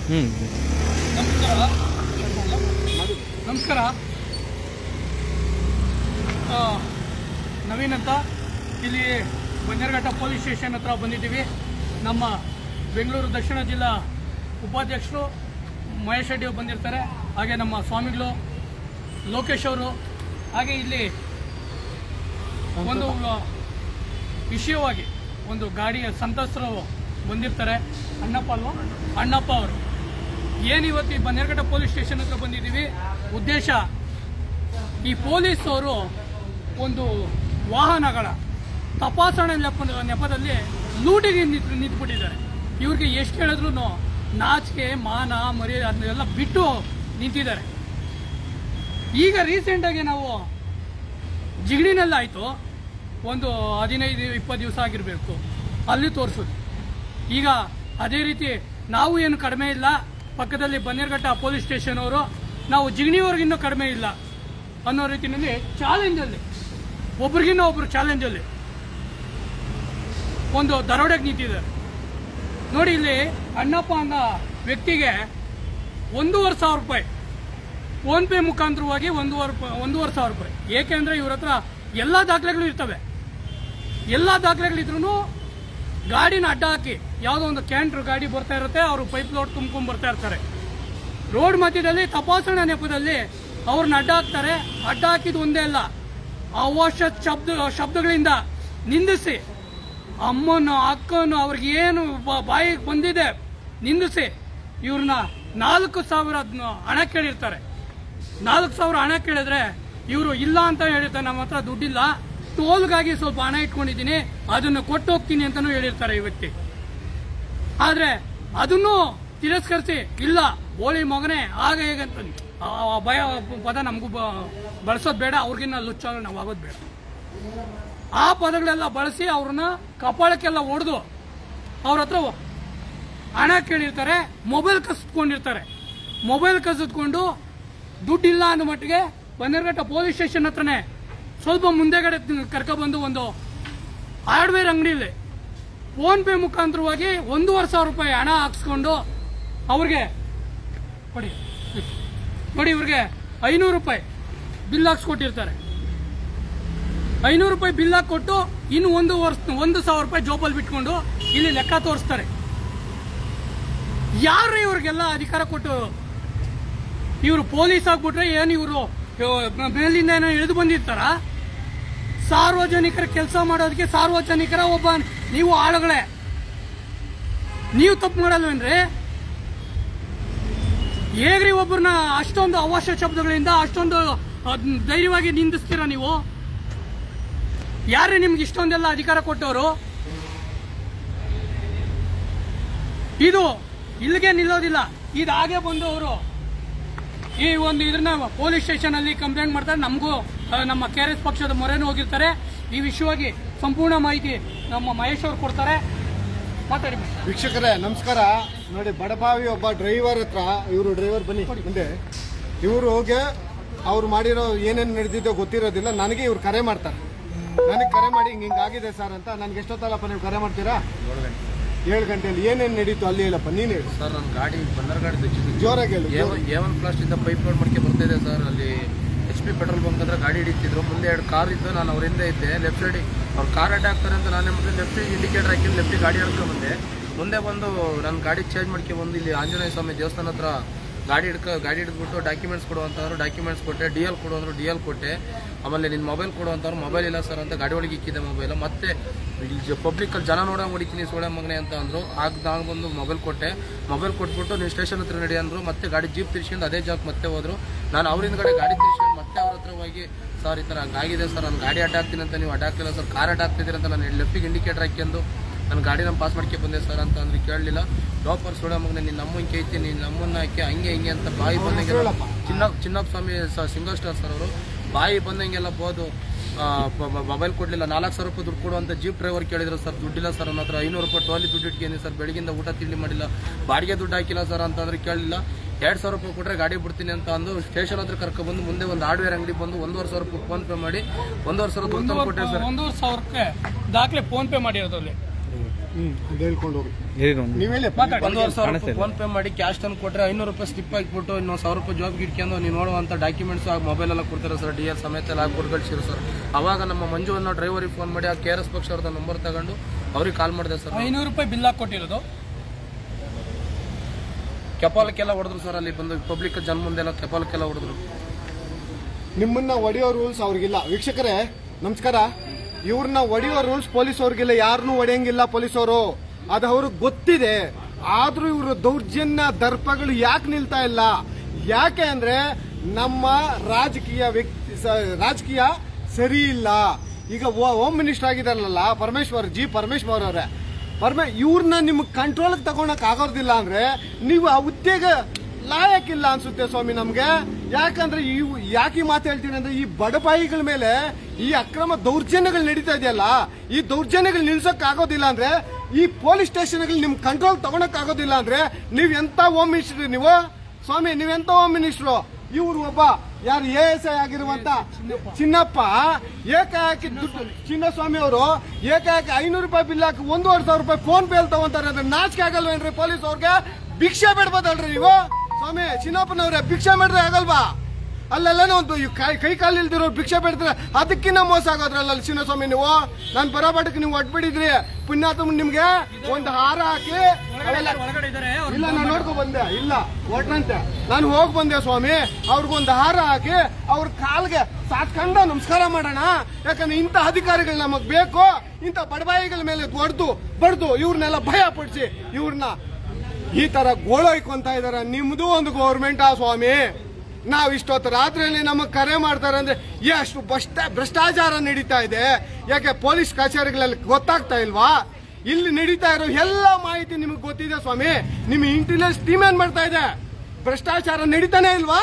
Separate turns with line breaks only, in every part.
ಹ್ಞೂ
ನಮಸ್ಕಾರ ನಮಸ್ಕಾರ ಆ, ನವೀನ್ ಅಂತ ಇಲ್ಲಿ ಬಂಜರಘಟ್ಟ ಪೊಲೀಸ್ ಸ್ಟೇಷನ್ ಹತ್ರ ಬಂದಿದ್ದೀವಿ ನಮ್ಮ ಬೆಂಗಳೂರು ದಕ್ಷಿಣ ಜಿಲ್ಲಾ ಉಪಾಧ್ಯಕ್ಷರು ಮಹೇಶ್ ರೆಡ್ಡಿ ಅವ್ರು ಬಂದಿರ್ತಾರೆ ಹಾಗೆ ನಮ್ಮ ಸ್ವಾಮಿಗಳು ಲೋಕೇಶ್ ಅವರು ಹಾಗೆ ಇಲ್ಲಿ ಒಂದು ವಿಷಯವಾಗಿ ಒಂದು ಗಾಡಿಯ ಸಂತ್ರಸ್ತರು ಬಂದಿರ್ತಾರೆ ಅಣ್ಣಪ್ಪ ಅಲ್ವಾ ಅಣ್ಣಪ್ಪ ಅವರು ಏನು ಇವತ್ತು ಈ ಬನ್ನೇರ್ಘಟ್ಟ ಪೊಲೀಸ್ ಸ್ಟೇಷನ್ ಹತ್ರ ಬಂದಿದ್ದೀವಿ ಉದ್ದೇಶ ಈ ಪೊಲೀಸ್ ಅವರು ಒಂದು ವಾಹನಗಳ ತಪಾಸಣೆ ನೆಪ ನೆಪದಲ್ಲಿ ಲೂಟಿಗೆ ನಿಂತು ನಿಂತ್ಬಿಟ್ಟಿದ್ದಾರೆ ಇವ್ರಿಗೆ ಎಷ್ಟು ಹೇಳಿದ್ರು ನಾಚಿಕೆ ಮಾನ ಮರ್ಯಾದೆ ಅದನ್ನೆಲ್ಲ ಬಿಟ್ಟು ನಿಂತಿದ್ದಾರೆ ಈಗ ರೀಸೆಂಟಾಗಿ ನಾವು ಜಿಗಣಿನಲ್ಲಾಯಿತು ಒಂದು ಹದಿನೈದು ಇಪ್ಪತ್ತು ದಿವಸ ಆಗಿರಬೇಕು ಅಲ್ಲಿ ತೋರಿಸೋದು ಈಗ ಅದೇ ರೀತಿ ನಾವು ಏನು ಕಡಿಮೆ ಇಲ್ಲ ಪಕ್ಕದಲ್ಲಿ ಬನ್ನೇರ್ಘಟ್ಟ ಪೊಲೀಸ್ ಸ್ಟೇಷನ್ ಅವರು ನಾವು ಜಿಗಣಿಯವ್ರಿಗಿನ್ನೂ ಕಡಿಮೆ ಇಲ್ಲ ಅನ್ನೋ ರೀತಿಯಲ್ಲಿ ಚಾಲೆಂಜಲ್ಲಿ ಒಬ್ರಿಗಿನ್ನ ಒಬ್ರು ಚಾಲೆಂಜಲ್ಲಿ ಒಂದು ದರೋಡೆಗೆ ನಿಂತಿದ್ದಾರೆ ನೋಡಿ ಇಲ್ಲಿ ಅಣ್ಣಪ್ಪ ಅನ್ನೋ ವ್ಯಕ್ತಿಗೆ ಒಂದೂವರೆ ಸಾವಿರ ರೂಪಾಯಿ ಫೋನ್ ಪೇ ಮುಖಾಂತರವಾಗಿ ಒಂದೂವರೆ ಪ- ಒಂದೂವರೆ ಸಾವಿರ ರೂಪಾಯಿ ಏಕೆಂದ್ರೆ ಇವ್ರ ಹತ್ರ ಎಲ್ಲ ದಾಖಲೆಗಳು ಇರ್ತವೆ ಎಲ್ಲ ದಾಖಲೆಗಳಿದ್ರು ಗಾಡಿನ ಅಡ್ಡ ಹಾಕಿ ಯಾವುದೋ ಒಂದು ಕ್ಯಾಂಟ್ರ್ ಗಾಡಿ ಬರ್ತಾ ಇರುತ್ತೆ ಅವರು ಪೈಪ್ ಲೋಡ್ ತುಂಬ್ಕೊಂಡ್ ಬರ್ತಾ ಇರ್ತಾರೆ ರೋಡ್ ಮಧ್ಯದಲ್ಲಿ ತಪಾಸಣಾ ನೆಪದಲ್ಲಿ ಅವ್ರನ್ನ ಅಡ್ಡ ಹಾಕ್ತಾರೆ ಅಡ್ಡ ಹಾಕಿದ್ ಒಂದೇ ಅಲ್ಲ ಅವಶ್ಯ ಶಬ್ದ ಶಬ್ದಗಳಿಂದ ನಿಂದಿಸಿ ಅಮ್ಮನ ಅಕ್ಕನು ಅವ್ರಿಗೆ ಏನು ಬ- ಬಾಯಿಗೆ ಬಂದಿದೆ ನಿಂದಿಸಿ ಇವ್ರನ್ನ ನಾಲ್ಕು ಸಾವಿರ ಹಣ ಕೇಳಿರ್ತಾರೆ ನಾಲ್ಕು ಸಾವಿರ ಹಣ ಕೇಳಿದ್ರೆ ಇವರು ಇಲ್ಲ ಅಂತ ಹೇಳಿರ್ತಾರೆ ನಮ್ಮ ಹತ್ರ ದುಡ್ಡಿಲ್ಲ ಟೋಲ್ಗಾಗಿ ಸ್ವಲ್ಪ ಹಣ ಇಟ್ಕೊಂಡಿದ್ದೀನಿ ಅದನ್ನು ಕೊಟ್ಟು ಹೋಗ್ತೀನಿ ಅಂತಾನೂ ಹೇಳಿರ್ತಾರೆ ಈ ವ್ಯಕ್ತಿ ಆದ್ರೆ ಅದನ್ನು ತಿರಸ್ಕರಿಸಿ ಇಲ್ಲ ಹೋಳಿ ಮಗನೇ ಆಗ ಹೇಗಂತ ಆ ಭಯ ಪದ ನಮಗೂ ಬಳಸೋದು ಬೇಡ ಅವ್ರಿಗಿನ್ನ ಲುಚ್ಚಾಗ ನಾವು ಆಗೋದು ಬೇಡ ಆ ಪದಗಳೆಲ್ಲ ಬಳಸಿ ಅವ್ರನ್ನ ಕಪಾಳಕ್ಕೆಲ್ಲ ಹೊಡೆದು ಅವ್ರ ಹತ್ರ ಹಣ ಕೇಳಿರ್ತಾರೆ ಮೊಬೈಲ್ ಕಸಿದ್ಕೊಂಡಿರ್ತಾರೆ ಮೊಬೈಲ್ ಕಸಿದ್ಕೊಂಡು ದುಡ್ಡಿಲ್ಲ ಅನ್ನೋ ಮಟ್ಟಿಗೆ ಬನ್ನೇರ್ಘಟ್ಟ ಪೊಲೀಸ್ ಸ್ಟೇಷನ್ ಹತ್ರನೇ ಸ್ವಲ್ಪ ಮುಂದೆಗಡೆ ಕರ್ಕೊಬಂದು ಒಂದು ಹಾರ್ಡ್ವೇರ್ ಅಂಗಡಿಯಲ್ಲಿ ಫೋನ್ ಪೇ ಮುಖಾಂತರವಾಗಿ ಒಂದೂವರೆ ಸಾವಿರ ರೂಪಾಯಿ ಹಣ ಹಾಕ್ಸ್ಕೊಂಡು ಅವ್ರಿಗೆ ಕೊಡಿ ನೋಡಿ ಇವ್ರಿಗೆ ಐನೂರು ರೂಪಾಯಿ ಬಿಲ್ ಹಾಕ್ಸ್ಕೊಟ್ಟಿರ್ತಾರೆ ಐನೂರು ರೂಪಾಯಿ ಬಿಲ್ ಹಾಕೊಟ್ಟು ಇನ್ನು ಒಂದು ವರ್ಷ ಒಂದು ಸಾವಿರ ರೂಪಾಯಿ ಜೋಬಲ್ಲಿ ಬಿಟ್ಕೊಂಡು ಇಲ್ಲಿ ಲೆಕ್ಕ ತೋರಿಸ್ತಾರೆ ಯಾರು ಇವ್ರಿಗೆಲ್ಲ ಅಧಿಕಾರ ಕೊಟ್ಟು ಇವರು ಪೊಲೀಸ್ ಆಗ್ಬಿಟ್ರೆ ಏನು ಇವರು ಮೇಲಿಂದ ಏನೋ ಇಳಿದು ಬಂದಿರ್ತಾರ ಸಾರ್ವಜನಿಕರ ಕೆಲಸ ಮಾಡೋದಕ್ಕೆ ಸಾರ್ವಜನಿಕರ ಒಬ್ಬ ನೀವು ಆಳುಗಳೇ ನೀವು ತಪ್ಪು ಮಾಡಲ್ವೇನ್ರಿ ಹೇಗ್ರಿ ಒಬ್ಬರನ್ನ ಅಷ್ಟೊಂದು ಅವಶ್ಯ ಶಬ್ದಗಳಿಂದ ಅಷ್ಟೊಂದು ಅದ್ ಧೈರ್ಯವಾಗಿ ನಿಂದಿಸ್ತೀರಾ ನೀವು ಯಾರೇ ನಿಮ್ಗೆ ಇಷ್ಟೊಂದೆಲ್ಲ ಅಧಿಕಾರ ಕೊಟ್ಟವರು ಇದು ಇಲ್ಲಿಗೆ ನಿಲ್ಲೋದಿಲ್ಲ ಇದು ಹಾಗೆ ಬಂದು ಅವರು ಈ ಒಂದು ಇದನ್ನ ಪೊಲೀಸ್ ಸ್ಟೇಷನ್ ಅಲ್ಲಿ ಕಂಪ್ಲೇಂಟ್ ಮಾಡ್ತಾರೆ ನಮಗೂ ಆ, ನಮ್ಮ ಕೆ ಆರ್ ಎಸ್ ಪಕ್ಷದ ಮೊರೆನೂ ಹೋಗಿರ್ತಾರೆ ಈ ವಿಷಯವಾಗಿ ಸಂಪೂರ್ಣ ಮಾಹಿತಿ ನಮ್ಮ ಮಹೇಶ್ ಅವರು ಕೊಡ್ತಾರೆ ಮಾತಾಡಿ ಮಹೇಶ್.
ವೀಕ್ಷಕರೇ ನಮಸ್ಕಾರ ನೋಡಿ ಬಡಬಾವಿ ಒಬ್ಬ ಡ್ರೈವರ್ ಹತ್ರ ಇವರು ಡ್ರೈವರ್ ಬನ್ನಿ ಮುಂದೆ ಇವರು ಹೋಗಿ ಅವ್ರು ಮಾಡಿರೋ ಏನೇನು ನಡೆದಿದ್ದೋ ಗೊತ್ತಿರೋದಿಲ್ಲ ನನಗೆ ಇವ್ರು ಕರೆ ಮಾಡ್ತಾರೆ ನನಗೆ ಕರೆ ಮಾಡಿ ಹಿಂಗೆ ಹಿಂಗಾಗಿದೆ ಸರ್ ಅಂತ ನನಗೆ ಎಷ್ಟೊತ್ತಲ್ಲಪ್ಪ ನೀವು ಕರೆ ಮಾಡ್ತೀರಾ ಏಳು ಗಂಟೆಯಲ್ಲಿ ಏನೇನು ನಡೀತು ಅಲ್ಲಿ ಹೇಳಪ್ಪ ನೀನು ಹೇಳು
ಸರ್ ನನ್ನ ಗಾಡಿ ಬಂದರ್ ಗಾಡಿ ತೆಗ್ಸಿದ್ದು
ಜೋರಾಗಿ ಹೇಳು
ಎ ಒನ್ ಪ್ಲಾಸ್ಟ್ ಇಂದ ಪೈಪ್ ಲೋಡ್ ಮಾಡ್ಕೆ ಬರ್ತಾ ಇದೆ ಸರ್ ಅಲ್ಲಿ ಎಚ್ ಪಿ ಪೆಟ್ರೋಲ್ ಬಂಕ್ ಹತ್ರ ಗಾಡಿ ಹಿಡಿತಿದ್ರು ಮುಂದೆ ಎರಡು ಕಾರ್ ಇದ್ದು ನಾನು ಅವರಿಂದ ಇದ್ದೆ ಲೆಫ್ಟ್ ಸೈಡ್ ಅವ್ರು ಕಾರ್ ಅಡ್ಡ ಹಾಕ್ತಾರೆ ಅಂತ ನಾನೇ ಮತ್ತೆ ಲೆಫ್ಟ್ ಇಂಡಿಕೇಟರ್ ಹಾಕಿ ಲೆಫ್ಟ್ ಗಾಡಿ ಹಿಡ್ಕೊಂಡು ಬಂದೆ ಮುಂದೆ ಬಂದು ನನ್ನ ಗಾಡಿ ಚೇಂಜ್ ಮಾಡ್ಕೆ ಬಂದು ಇಲ್ಲಿ ಆಂಜನೇಯ ಸ್ವಾಮಿ ದೇವಸ್ಥಾನ ಹತ್ರ ಗಾಡಿ ಹಿಡ್ಕೊ ಗಾಡಿ ಹಿಡಿದ್ಬಿಟ್ಟು ಡಾಕ್ಯುಮೆಂಟ್ಸ್ ಕೊಡು ಅಂತಂದ್ರು ಡಾಕ್ಯುಮೆಂಟ್ಸ್ ಕೊಟ್ಟೆ ಡಿ ಎಲ್ ಕೊಡು ಅಂದ್ರು ಡಿ ಎಲ್ ಕೊಟ್ಟೆ ಆಮೇಲೆ ನಿನ್ನ ಮೊಬೈಲ್ ಕೊಡು ಅಂತವ್ರು ಮೊಬೈಲ್ ಇಲ್ಲ ಸರ್ ಅಂತ ಗಾಡಿ ಒಳಗೆ ಇಕ್ಕಿದೆ ಮೊಬೈಲ್ ಮತ್ತೆ ಪಬ್ಲಿಕಲ್ಲಿ ಜನ ನೋಡಂಗೆ ಹೊಡಿತೀನಿ ಸೋಳೆ ಮಗನೆ ಅಂತ ಅಂದ್ರು ಆಗ ನಾನು ಬಂದು ಮೊಬೈಲ್ ಕೊಟ್ಟೆ ಮೊಬೈಲ್ ಕೊಟ್ಬಿಟ್ಟು ನೀವು ಸ್ಟೇಷನ್ ಹತ್ರ ನಡಿ ಅಂದ್ರು ಮತ್ತೆ ಗಾಡಿ ಜೀಪ್ ತಿರ್ಸ್ಕೊಂಡು ಅದೇ ಜಾಕ್ ಮತ್ತೆ ಹೋದ್ರು ನಾನು ಅವರಿಂದ ಕಡೆ ಗಾಡಿ ತಿರ್ಸ್ಕೊಂಡು ಮತ್ತೆ ಅವ್ರ ಹತ್ರ ಹೋಗಿ ಸರ್ ಈ ಥರ ಹಂಗಾಗಿದೆ ಸರ್ ನಾನು ಗಾಡಿ ಅಡ್ಡ ಹಾಕ್ತೀನಿ ಅಂತ ನೀವು ಅಡ್ಡ ಹಾಕ್ತಿಲ್ಲ ಸರ್ ಕಾರ್ ಅಡ್ಡ ಹಾಕ್ತಿದ್ದೀರ ಅಂತ ನಾನು ಲೆಫ್ಟಿಗೆ ಇಂಡಿಕೇಟರ್ ಹಾಕ್ಯಂದು ನಾನು ಗಾಡಿನ ಪಾಸ್ ಮಾಡ್ಕೆ ಬಂದೆ ಸರ್ ಅಂತ ಅಂದ್ರೆ ಕೇಳಲಿಲ್ಲ ಲೋಪರ್ ಸೋಡ ಮಗನೆ ನೀನು ನಮ್ಮನ್ನ ಐತಿ ನೀನು ನಮ್ಮನ್ನ ಹಾಕಿ ಹಂಗೆ ಹಿಂಗೆ ಅಂತ ಬಾಯಿ ಬಂದಂಗೆ Chinna Chinnappa Swamy single star sir ಅವರು ಬಾಯಿ ಬಂದಂಗೆಲ್ಲ ಬೋದು ಮೊಬೈಲ್ ಕೊಡಲಿಲ್ಲ ನಾಲ್ಕು ಸಾವಿರ ರೂಪಾಯಿ ದುಡ್ಡು ಕೊಡು ಅಂತ ಜೀಪ್ ಡ್ರೈವರ್ ಕೇಳಿದ್ರು ಸರ್ ದುಡ್ಡಿಲ್ಲ ಸರ್ ನನ್ನ ಹತ್ರ ಐನೂರು ರೂಪಾಯಿ ಟೋಲಿ ದುಡ್ಡು ಇಟ್ಕೊಂಡು ಸರ್ ಬೆಳಗಿಂದ ಊಟ ತಿಂಡಿ ಮಾಡಿಲ್ಲ ಬಾಡಿಗೆ ದುಡ್ಡು ಹಾಕಿಲ್ಲ ಸರ್ ಅಂತಂದ್ರೆ ಕೇಳಲಿಲ್ಲ ಎರಡು ಸಾವಿರ ರೂಪಾಯಿ ಕೊಟ್ಟರೆ ಗಾಡಿ ಬಿಡ್ತೀನಿ ಅಂತ ಅಂದು ಸ್ಟೇಷನ್ ಹತ್ರ ಕರ್ಕೊಬಂದು ಮುಂದೆ ಒಂದು ಹಾರ್ಡ್ವೇರ್ ಅಂಗಡಿ ಬಂದು ಒಂದೂವರೆ ಸಾವಿರ ರೂಪಾಯಿ ಫೋನ್ ಪೇ ಮಾಡಿ ಒಂದೂವರೆ ಸಾವಿರ ದುಡ್ಡು ತಂದು ಕೊಟ್ಟೆ ಸರ್
ಒಂದೂವರೆ ಸಾವಿರಕ್ಕೆ ದಾಖಲೆ ಫೋನ್ ಪೇ ಮಾಡಿರೋದ್ರಲ್ಲಿ
ಹ್ಮ್ ಅದ್ ಹೇಳ್ಕೊಂಡು ಹೋಗಿ
ಹೇಳಿ ಒಂದು
ನೀವ್ ಹೇಳಿ
ಮಾತಾಡಿ.
ಒಂದೂವರೆ ಸಾವಿರ
ಕಾಣಿಸ್ತಾ
ರೂಪಾಯಿ
ಇಲ್ಲ.
ಫೋನ್ ಪೇ ಮಾಡಿ ಕ್ಯಾಶ್ ತಂದು ಕೊಟ್ರೆ ಐನೂರು ರೂಪಾಯಿ ಸ್ಲಿಪ್ ಹಾಕ್ಬಿಟ್ಟು ಇನ್ನೊಂದು ಸಾವಿರ ರೂಪಾಯಿ ಜಾಬ್ಗೆ ಇಟ್ಕೊಂಡು ನೀವು ನೋಡುವಂಥ ಡಾಕ್ಯುಮೆಂಟ್ಸ್ ಆ ಮೊಬೈಲ್ ಎಲ್ಲ ಕೊಡ್ತಾರೆ ಸರ್ ಡಿ ಎಲ್ ಸಮೇತ ಎಲ್ಲ ಹಾಕ್ಬಿಟ್ಟು ಕಳ್ಸಿರು ಸರ್ ಅವಾಗ ನಮ್ಮ ಮಂಜು ಅನ್ನೋ ಡ್ರೈವರಿಗೆ ಫೋನ್ ಮಾಡಿ ಆ ಕೆ ಆರ್ ಎಸ್ ಪಕ್ಷ ಅವ್ರದ್ದು ನಂಬರ್ ತಗೊಂಡು ಅವ್ರಿಗೆ ಕಾಲ್ ಮಾಡಿದೆ ಸರ್
ಐನೂರು ರೂಪಾಯಿ ಬಿಲ್ ಹಾಕಿ ಕೊಟ್ಟಿರೋದು
ಕೆಪಾಲಕ್ಕೆಲ್ಲ ಹೊಡೆದ್ರು ಸರ್ ಅಲ್ಲಿ ಬಂದು ಪಬ್ಲಿಕ್ ಜನ ಮುಂದೆಲ್ಲ ಕೆಪಾಲಕ್ಕೆಲ್ಲ ಹೊಡೆದ್ರು
ನಿಮ್ಮನ್ನ ಹೊಡೆಯೋ ರೂಲ್ಸ್ ಅವ್ರಿಗಿಲ್ಲ ವೀಕ್ಷಕರೇ ನಮಸ್ಕಾರ ಇವ್ರನ್ನ ಹೊಡೆಯೋ ರೂಲ್ಸ್ ಪೊಲೀಸ್ ಅವ್ರಿಗಿಲ್ಲ ಯಾರನ್ನೂ ಹೊಡೆಯಂಗಿಲ್ಲ ಪೊಲೀಸವರು ಅದು ಅವ್ರಿಗೆ ಗೊತ್ತಿದೆ ಆದ್ರೂ ಇವರು ದೌರ್ಜನ್ಯ ದರ್ಪಗಳು ಯಾಕೆ ನಿಲ್ತಾ ಇಲ್ಲ ಯಾಕೆ ಅಂದ್ರೆ ನಮ್ಮ ರಾಜಕೀಯ ವ್ಯಕ್ತಿ ಸ- ರಾಜಕೀಯ ಸರಿ ಇಲ್ಲ ಈಗ ಹೋ- ಹೋಮ್ ಮಿನಿಸ್ಟರ್ ಆಗಿದಾರಲ್ಲ ಪರಮೇಶ್ವರ್ ಜಿ ಪರಮೇಶ್ವರ್ ಅವರೇ ಪರಮೇ ಇವ್ರನ್ನ ನಿಮ್ಗೆ ಕಂಟ್ರೋಲ್ಗೆ ತಗೊಳಕ್ ಆಗೋದಿಲ್ಲ ಅಂದ್ರೆ ನೀವು ಆ ಹುದ್ದೆಗೆ ಲಾಯಕ್ಕಿಲ್ಲ ಅನ್ಸುತ್ತೆ ಸ್ವಾಮಿ ನಮ್ಗೆ ಯಾಕಂದ್ರೆ ಈ ಯಾಕೆ ಈ ಮಾತು ಹೇಳ್ತೀನಿ ಅಂದ್ರೆ ಈ ಬಡಪಾಯಿಗಳ ಮೇಲೆ ಈ ಅಕ್ರಮ ದೌರ್ಜನ್ಯಗಳು ನಡೀತಾ ಇದೆಯಲ್ಲ ಈ ದೌರ್ಜನ್ಯಗಳು ನಿಲ್ಸಕ್ ಆಗೋದಿಲ್ಲ ಅಂದ್ರೆ ಈ ಪೊಲೀಸ್ ಸ್ಟೇಷನ್ಗಳು ನಿಮ್ ಕಂಟ್ರೋಲ್ ತಗೊಳಕ್ ಆಗೋದಿಲ್ಲ ಅಂದ್ರೆ ನೀವ್ ಎಂತ ಹೋಮ್ ಮಿನಿಸ್ಟರ್ ನೀವು ಸ್ವಾಮಿ ನೀವೆಂತ ಹೋಮ್ ಮಿನಿಸ್ಟ್ರು ಇವ್ರು ಒಬ್ಬ ಯಾರು ಎ ಎಸ್ ಐ ಆಗಿರುವಂತ ಚಿನ್ನಪ್ಪ ಏಕಾಏಕಿ ದುಡ್ಡು ಚಿನ್ನಸ್ವಾಮಿ ಅವರು ಏಕಾಏಕಿ ಐನೂರು ರೂಪಾಯಿ ಬಿಲ್ ಹಾಕಿ ಒಂದೂವರೆ ಸಾವಿರ ರೂಪಾಯಿ ಫೋನ್ ಪೇ ತಗೊಂತಾರೆ ಅಂದ್ರೆ ನಾಚಿಕೆ ಆಗಲ್ವೇನ್ರಿ ಪೊಲೀಸ್ ಅವ್ರಿಗೆ ಭಿಕ್ಷೆ ಬಿಡ್ಬೋದಲ್ರಿ ನೀವು ಸ್ವಾಮಿ ಚಿನ್ನಪ್ಪನವ್ರೆ ಭಿಕ್ಷೆ ಬಿಡ್ರೆ ಆಗಲ್ವಾ ಅಲ್ಲೆಲ್ಲ ಒಂದು ಈ ಕೈ ಕೈ ಕಾಲು ಇಲ್ದಿರೋ ಭಿಕ್ಷೆ ಬಿಡ್ತಾರೆ ಅದಕ್ಕಿನ್ನ ಮೋಸ ಆಗೋದ್ರಲ್ಲ ಅಲ್ಲಿ ಚಿನ್ನಸ್ವಾಮಿ ನೀವು ನಾನು ಬರೋಬಟಕ್ಕೆ ನೀವು ಒಟ್ಬಿಡಿದ್ರಿ ಪುಣ್ಯಾತ್ಮ ನಿಮ್ಗೆ ಒಂದು ಹಾರ ಹಾಕಿ ಅವೆಲ್ಲ
ಒಳಗಡೆ ಇದಾರೆ ಅವ್ರು
ಇಲ್ಲ ನಾನು ನೋಡ್ಕೊಂಡ್ ಬಂದೆ ಇಲ್ಲ ಒಟ್ನಂತೆ ನಾನು ಹೋಗ್ ಬಂದೆ ಸ್ವಾಮಿ ಅವ್ರಿಗೊಂದು ಹಾರ ಹಾಕಿ ಅವ್ರ ಕಾಲ್ಗೆ ಸಾತ್ಕೊಂಡ ನಮಸ್ಕಾರ ಮಾಡೋಣ ಯಾಕಂದ್ರೆ ಇಂಥ ಅಧಿಕಾರಿಗಳು ನಮಗ್ ಬೇಕು ಇಂಥ ಬಡಬಾಯಿಗಳ ಮೇಲೆ ಹೊಡೆದು ಬಡ್ದು ಇವ್ರನ್ನೆಲ್ಲ ಭಯ ಪಡಿಸಿ ಇವ್ರನ್ನ ಈ ತರ ಗೋಳೊಯ್ಕೊಂತ ಇದಾರೆ ನಿಮ್ದು ಒಂದು ಗೌರ್ಮೆಂಟ್ ಆ ಸ್ವಾಮಿ ನಾವ್ ಇಷ್ಟೊತ್ತು ರಾತ್ರಿಯಲ್ಲಿ ನಮಗ್ ಕರೆ ಮಾಡ್ತಾರೆ ಅಂದ್ರೆ ಎಷ್ಟು ಭ್ರಷ್ಟ ಭ್ರಷ್ಟಾಚಾರ ನಡೀತಾ ಇದೆ ಯಾಕೆ ಪೊಲೀಸ್ ಕಚೇರಿಗಳಲ್ಲಿ ಗೊತ್ತಾಗ್ತಾ ಇಲ್ವಾ ಇಲ್ಲಿ ನಡೀತಾ ಇರೋ ಎಲ್ಲ ಮಾಹಿತಿ ನಿಮಗೆ ಗೊತ್ತಿದೆ ಸ್ವಾಮಿ ನಿಮ್ ಇಂಟೆಲಿಜೆನ್ಸ್ ಟೀಮ್ ಏನ್ ಮಾಡ್ತಾ ಇದೆ ಭ್ರಷ್ಟಾಚಾರ ನಡೀತಾನೆ ಇಲ್ವಾ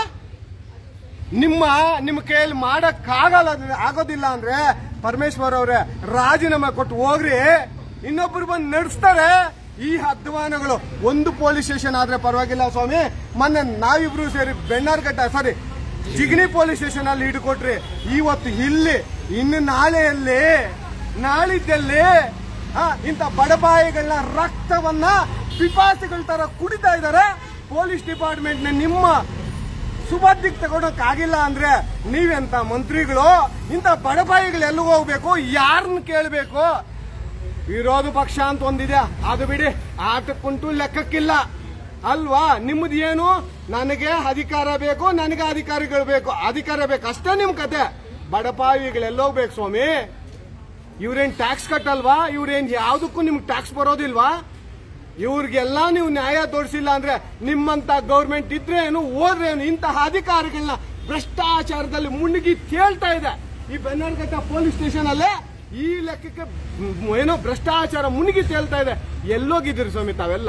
ನಿಮ್ಮ ನಿಮ್ಮ ಕೈಯಲ್ಲಿ ಮಾಡಕ್ ಆಗಲ್ಲ ಆಗೋದಿಲ್ಲ ಅಂದ್ರೆ ಪರಮೇಶ್ವರ್ ಅವ್ರೆ ರಾಜೀನಾಮೆ ಕೊಟ್ಟು ಹೋಗ್ರಿ ಇನ್ನೊಬ್ರು ಬಂದು ನಡೆಸ್ತಾರೆ ಈ ಅಧ್ವಾನಗಳು ಒಂದು ಪೊಲೀಸ್ ಸ್ಟೇಷನ್ ಆದ್ರೆ ಪರವಾಗಿಲ್ಲ ಸ್ವಾಮಿ ಮೊನ್ನೆ ನಾವಿಬ್ರು ಸೇರಿ Bannerghatta sorry Jigani police station ಅಲ್ಲಿ ಹಿಡ್ಕೊಟ್ರಿ ಇವತ್ತು ಇಲ್ಲಿ ಇನ್ನು ನಾಳೆಯಲ್ಲಿ ನಾಳಿದ್ದಲ್ಲಿ ಆ, ಇಂಥ ಬಡಬಾಯಿಗಳನ್ನ ರಕ್ತವನ್ನ ಪಿಪಾಸಿಗಳ ತರ ಕುಡಿತಾ ಇದ್ದಾರೆ ಪೊಲೀಸ್ ಡಿಪಾರ್ಟ್ಮೆಂಟ್ ನಿಮ್ಮ ಸುಬದ್ದಿಗೆ ತಗೊಳಕ್ ಆಗಿಲ್ಲ ಅಂದ್ರೆ ನೀವೆಂತ ಮಂತ್ರಿಗಳು ಇಂಥ ಬಡಬಾಯಿಗಳು ಎಲ್ಲಿಗೆ ಹೋಗ್ಬೇಕು ಯಾರನ್ನ ಕೇಳಬೇಕು ವಿರೋಧ ಪಕ್ಷ ಅಂತ ಒಂದಿದೆ ಅದು ಬಿಡಿ ಆಟಕ್ಕುಂಟು ಲೆಕ್ಕಕ್ಕಿಲ್ಲ ಅಲ್ವಾ ನಿಮ್ದು ಏನು ನನಗೆ ಅಧಿಕಾರ ಬೇಕು ನನಗೆ ಅಧಿಕಾರಿಗಳು ಬೇಕು ಅಧಿಕಾರ ಬೇಕು ಅಷ್ಟೇ ನಿಮ್ ಕತೆ ಬಡಪಾಯಿಗಳು ಎಲ್ಲೋಗ್ಬೇಕು ಸ್ವಾಮಿ ಇವ್ರೇನ್ ಟ್ಯಾಕ್ಸ್ ಕಟ್ಟಲ್ವಾ ಇವ್ರೇನ್ ಯಾವ್ದಕ್ಕೂ ನಿಮ್ಗೆ ಟ್ಯಾಕ್ಸ್ ಬರೋದಿಲ್ವಾ ಇವ್ರಿಗೆಲ್ಲ ನೀವು ನ್ಯಾಯ ತೋರಿಸಿಲ್ಲ ಅಂದ್ರೆ ನಿಮ್ಮಂತ ಗೌರ್ಮೆಂಟ್ ಇದ್ರೆ ಏನು ಹೋದ್ರೆ ಏನು ಇಂತಹ ಅಧಿಕಾರಿಗಳನ್ನ ಭ್ರಷ್ಟಾಚಾರದಲ್ಲಿ ಮುಳುಗಿ ತೇಳ್ತಾ ಇದೆ ಈ ಬೆನ್ನರ್ಘಟ್ಟ ಪೊಲೀಸ್ ಸ್ಟೇಷನ್ ಅಲ್ಲೇ ಈ ಲೆಕ್ಕಕ್ಕೆ ಮ್, ಏನೋ ಭ್ರಷ್ಟಾಚಾರ ಮುಳುಗಿ ತೇಳ್ತಾ ಇದೆ ಎಲ್ಲೋಗಿದ್ದೀರಿ ಸ್ವಾಮಿ ತಾವೆಲ್ಲ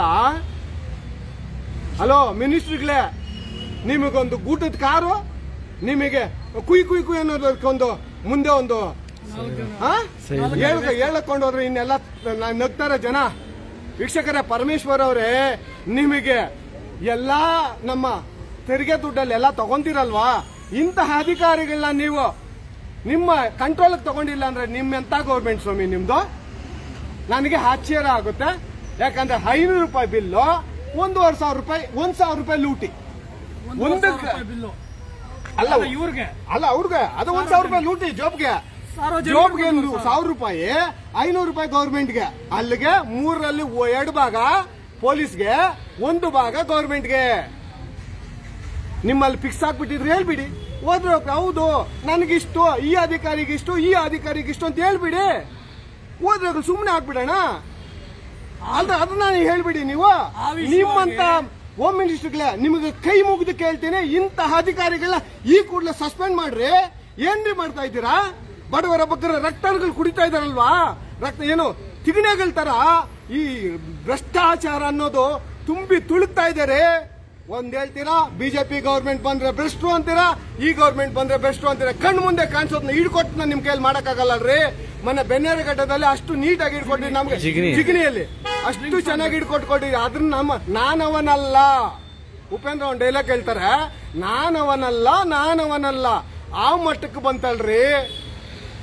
ಹಲೋ ಮಿನಿಸ್ಟ್ರಿಗಳೇ ನಿಮಗೊಂದು ಗೂಟದ ಕಾರು ನಿಮಗೆ ಕುಯ್ ಕುಯ್ ಕುಯ್ ಅನ್ನೋದಕ್ಕೊಂದು ಮುಂದೆ ಒಂದು ಹಾ? ಹೇಳ್ಕ ಹೇಳಕೊಂಡು ಹೋದ್ರೆ ಇನ್ನೆಲ್ಲ ನ- ನಗ್ತಾರೆ ಜನ ವೀಕ್ಷಕರೇ ಪರಮೇಶ್ವರ್ ಅವರೇ ನಿಮಗೆ ಎಲ್ಲಾ ನಮ್ಮ ತೆರಿಗೆ ದುಡ್ಡಲ್ಲಿ ಎಲ್ಲ ತಗೊಂತೀರಲ್ವಾ ಇಂತಹ ಅಧಿಕಾರಿಗಳನ್ನ ನೀವು ನಿಮ್ಮ ಕಂಟ್ರೋಲ್ಗೆ ತಗೊಂಡಿಲ್ಲ ಅಂದ್ರೆ ನಿಮ್ಮೆಂತ ಗೌರ್ಮೆಂಟ್ ಸ್ವಾಮಿ ನಿಮ್ದು ನನಗೆ ಆಶ್ಚರ್ಯ ಆಗುತ್ತೆ ಯಾಕಂದ್ರೆ ಐನೂರು ರೂಪಾಯಿ ಬಿಲ್ಲು ಒಂದೂವರೆ ಸಾವಿರ ರೂಪಾಯಿ ಒಂದ್ ಸಾವಿರ ರೂಪಾಯಿ ಲೂಟಿ ಒಂದಕ್ಕೆ
ಬಿಲ್ಲು
ಅಲ್ಲ
ಅಲ್ಲ, ಇವ್ರಿಗೆ
ಅಲ್ಲ ಅವ್ರಿಗೆ ಅದು ಒಂದ್ ಸಾವಿರ ರೂಪಾಯಿ ಲೂಟಿ ಜಾಬ್ಗೆ ಜಾಬ್ಗೆ ಒಂದು ಸಾವಿರ ರೂಪಾಯಿ ಐನೂರು ರೂಪಾಯಿ ಗೌರ್ಮೆಂಟ್ಗೆ ಅಲ್ಲಿಗೆ ಮೂರರಲ್ಲಿ ಒ- ಎರಡು ಭಾಗ ಪೊಲೀಸ್ಗೆ ಒಂದು ಭಾಗ ಗೌರ್ಮೆಂಟ್ಗೆ ನಿಮ್ಮಲ್ಲಿ ಫಿಕ್ಸ್ ಹಾಕ್ಬಿಟ್ಟಿದ್ರೆ ಹೇಳ್ಬಿಡಿ ಹೋದ್ರೆ ಹೌದು ನನಗಿಷ್ಟು ಈ ಅಧಿಕಾರಿಗಿಷ್ಟು ಈ ಅಧಿಕಾರಿಗಿಷ್ಟು ಅಂತ ಹೇಳ್ಬಿಡಿ ಹೋದ್ರೆ ಸುಮ್ಮನೆ ಹಾಕ್ಬಿಡೋಣ ಅಲ್ಲ ಅದನ್ನ ನೀವು ಹೇಳ್ಬಿಡಿ ನೀವು
ಆ ವಿಷಯವಾಗಿ-
ನಿಮ್ಮಂತ ಹೋಮ್ ಮಿನಿಸ್ಟರ್ಗಳೇ ನಿಮಗೆ ಕೈ ಮುಗಿದು ಕೇಳ್ತೀನಿ ಇಂತಹ ಅಧಿಕಾರಿಗಳನ್ನ ಈ ಕೂಡಲೇ ಸಸ್ಪೆಂಡ್ ಮಾಡ್ರಿ ಏನ್ರಿ ಮಾಡ್ತಾ ಇದ್ದೀರಾ ಬಡವರ ಬಗ್ಗರ ರಕ್ತಗಳು ಕುಡಿತಾ ಇದಾರಲ್ವಾ ರಕ್ತ ಏನು ತಿಗಣೆಗಳ ತರ ಈ ಭ್ರಷ್ಟಾಚಾರ ಅನ್ನೋದು ತುಂಬಿ ತುಳುಕ್ತಾ ಇದ್ದಾರೆ ಒಂದ್ ಹೇಳ್ತೀರಾ ಬಿಜೆಪಿ ಗೌರ್ಮೆಂಟ್ ಬಂದ್ರೆ ಬೆಸ್ಟ್ರು ಅಂತೀರಾ ಈ ಗೌರ್ಮೆಂಟ್ ಬಂದ್ರೆ ಬೆಸ್ಟ್ರು ಅಂತೀರಾ ಕಣ್ಣು ಮುಂದೆ ಕಾಣಿಸೋದನ್ನ ಹಿಡ್ಕೊಟ್ಟು ನಿಮ್ ಕೈಯಲ್ಲಿ ಮಾಡಕ್ಕಾಗಲ್ಲಲ್ರಿ ಮೊನ್ನೆ ಬೆನ್ನೇರಘಟ್ಟದಲ್ಲಿ ಅಷ್ಟು ನೀಟಾಗಿ ಹಿಡ್ಕೊಟ್ರಿ ನಮ್ಗೆ
ಜಿಗಣಿ.
ಜಿಗಣಿಯಲ್ಲಿ ಅಷ್ಟು ಚೆನ್ನಾಗಿ ಹಿಡ್ಕೊಟ್ಕೊಟ್ಟಿರಿ ಅದ್ರ ನಮ್ಮ ನಾನವನಲ್ಲ ಉಪೇಂದ್ರ ಒಂದ್ ಡೈಲಾಗ್ ಹೇಳ್ತಾರೆ ನಾನವನಲ್ಲ ನಾನವನಲ್ಲ ಆ ಮಟ್ಟಕ್ಕೆ ಬಂತಲ್ರಿ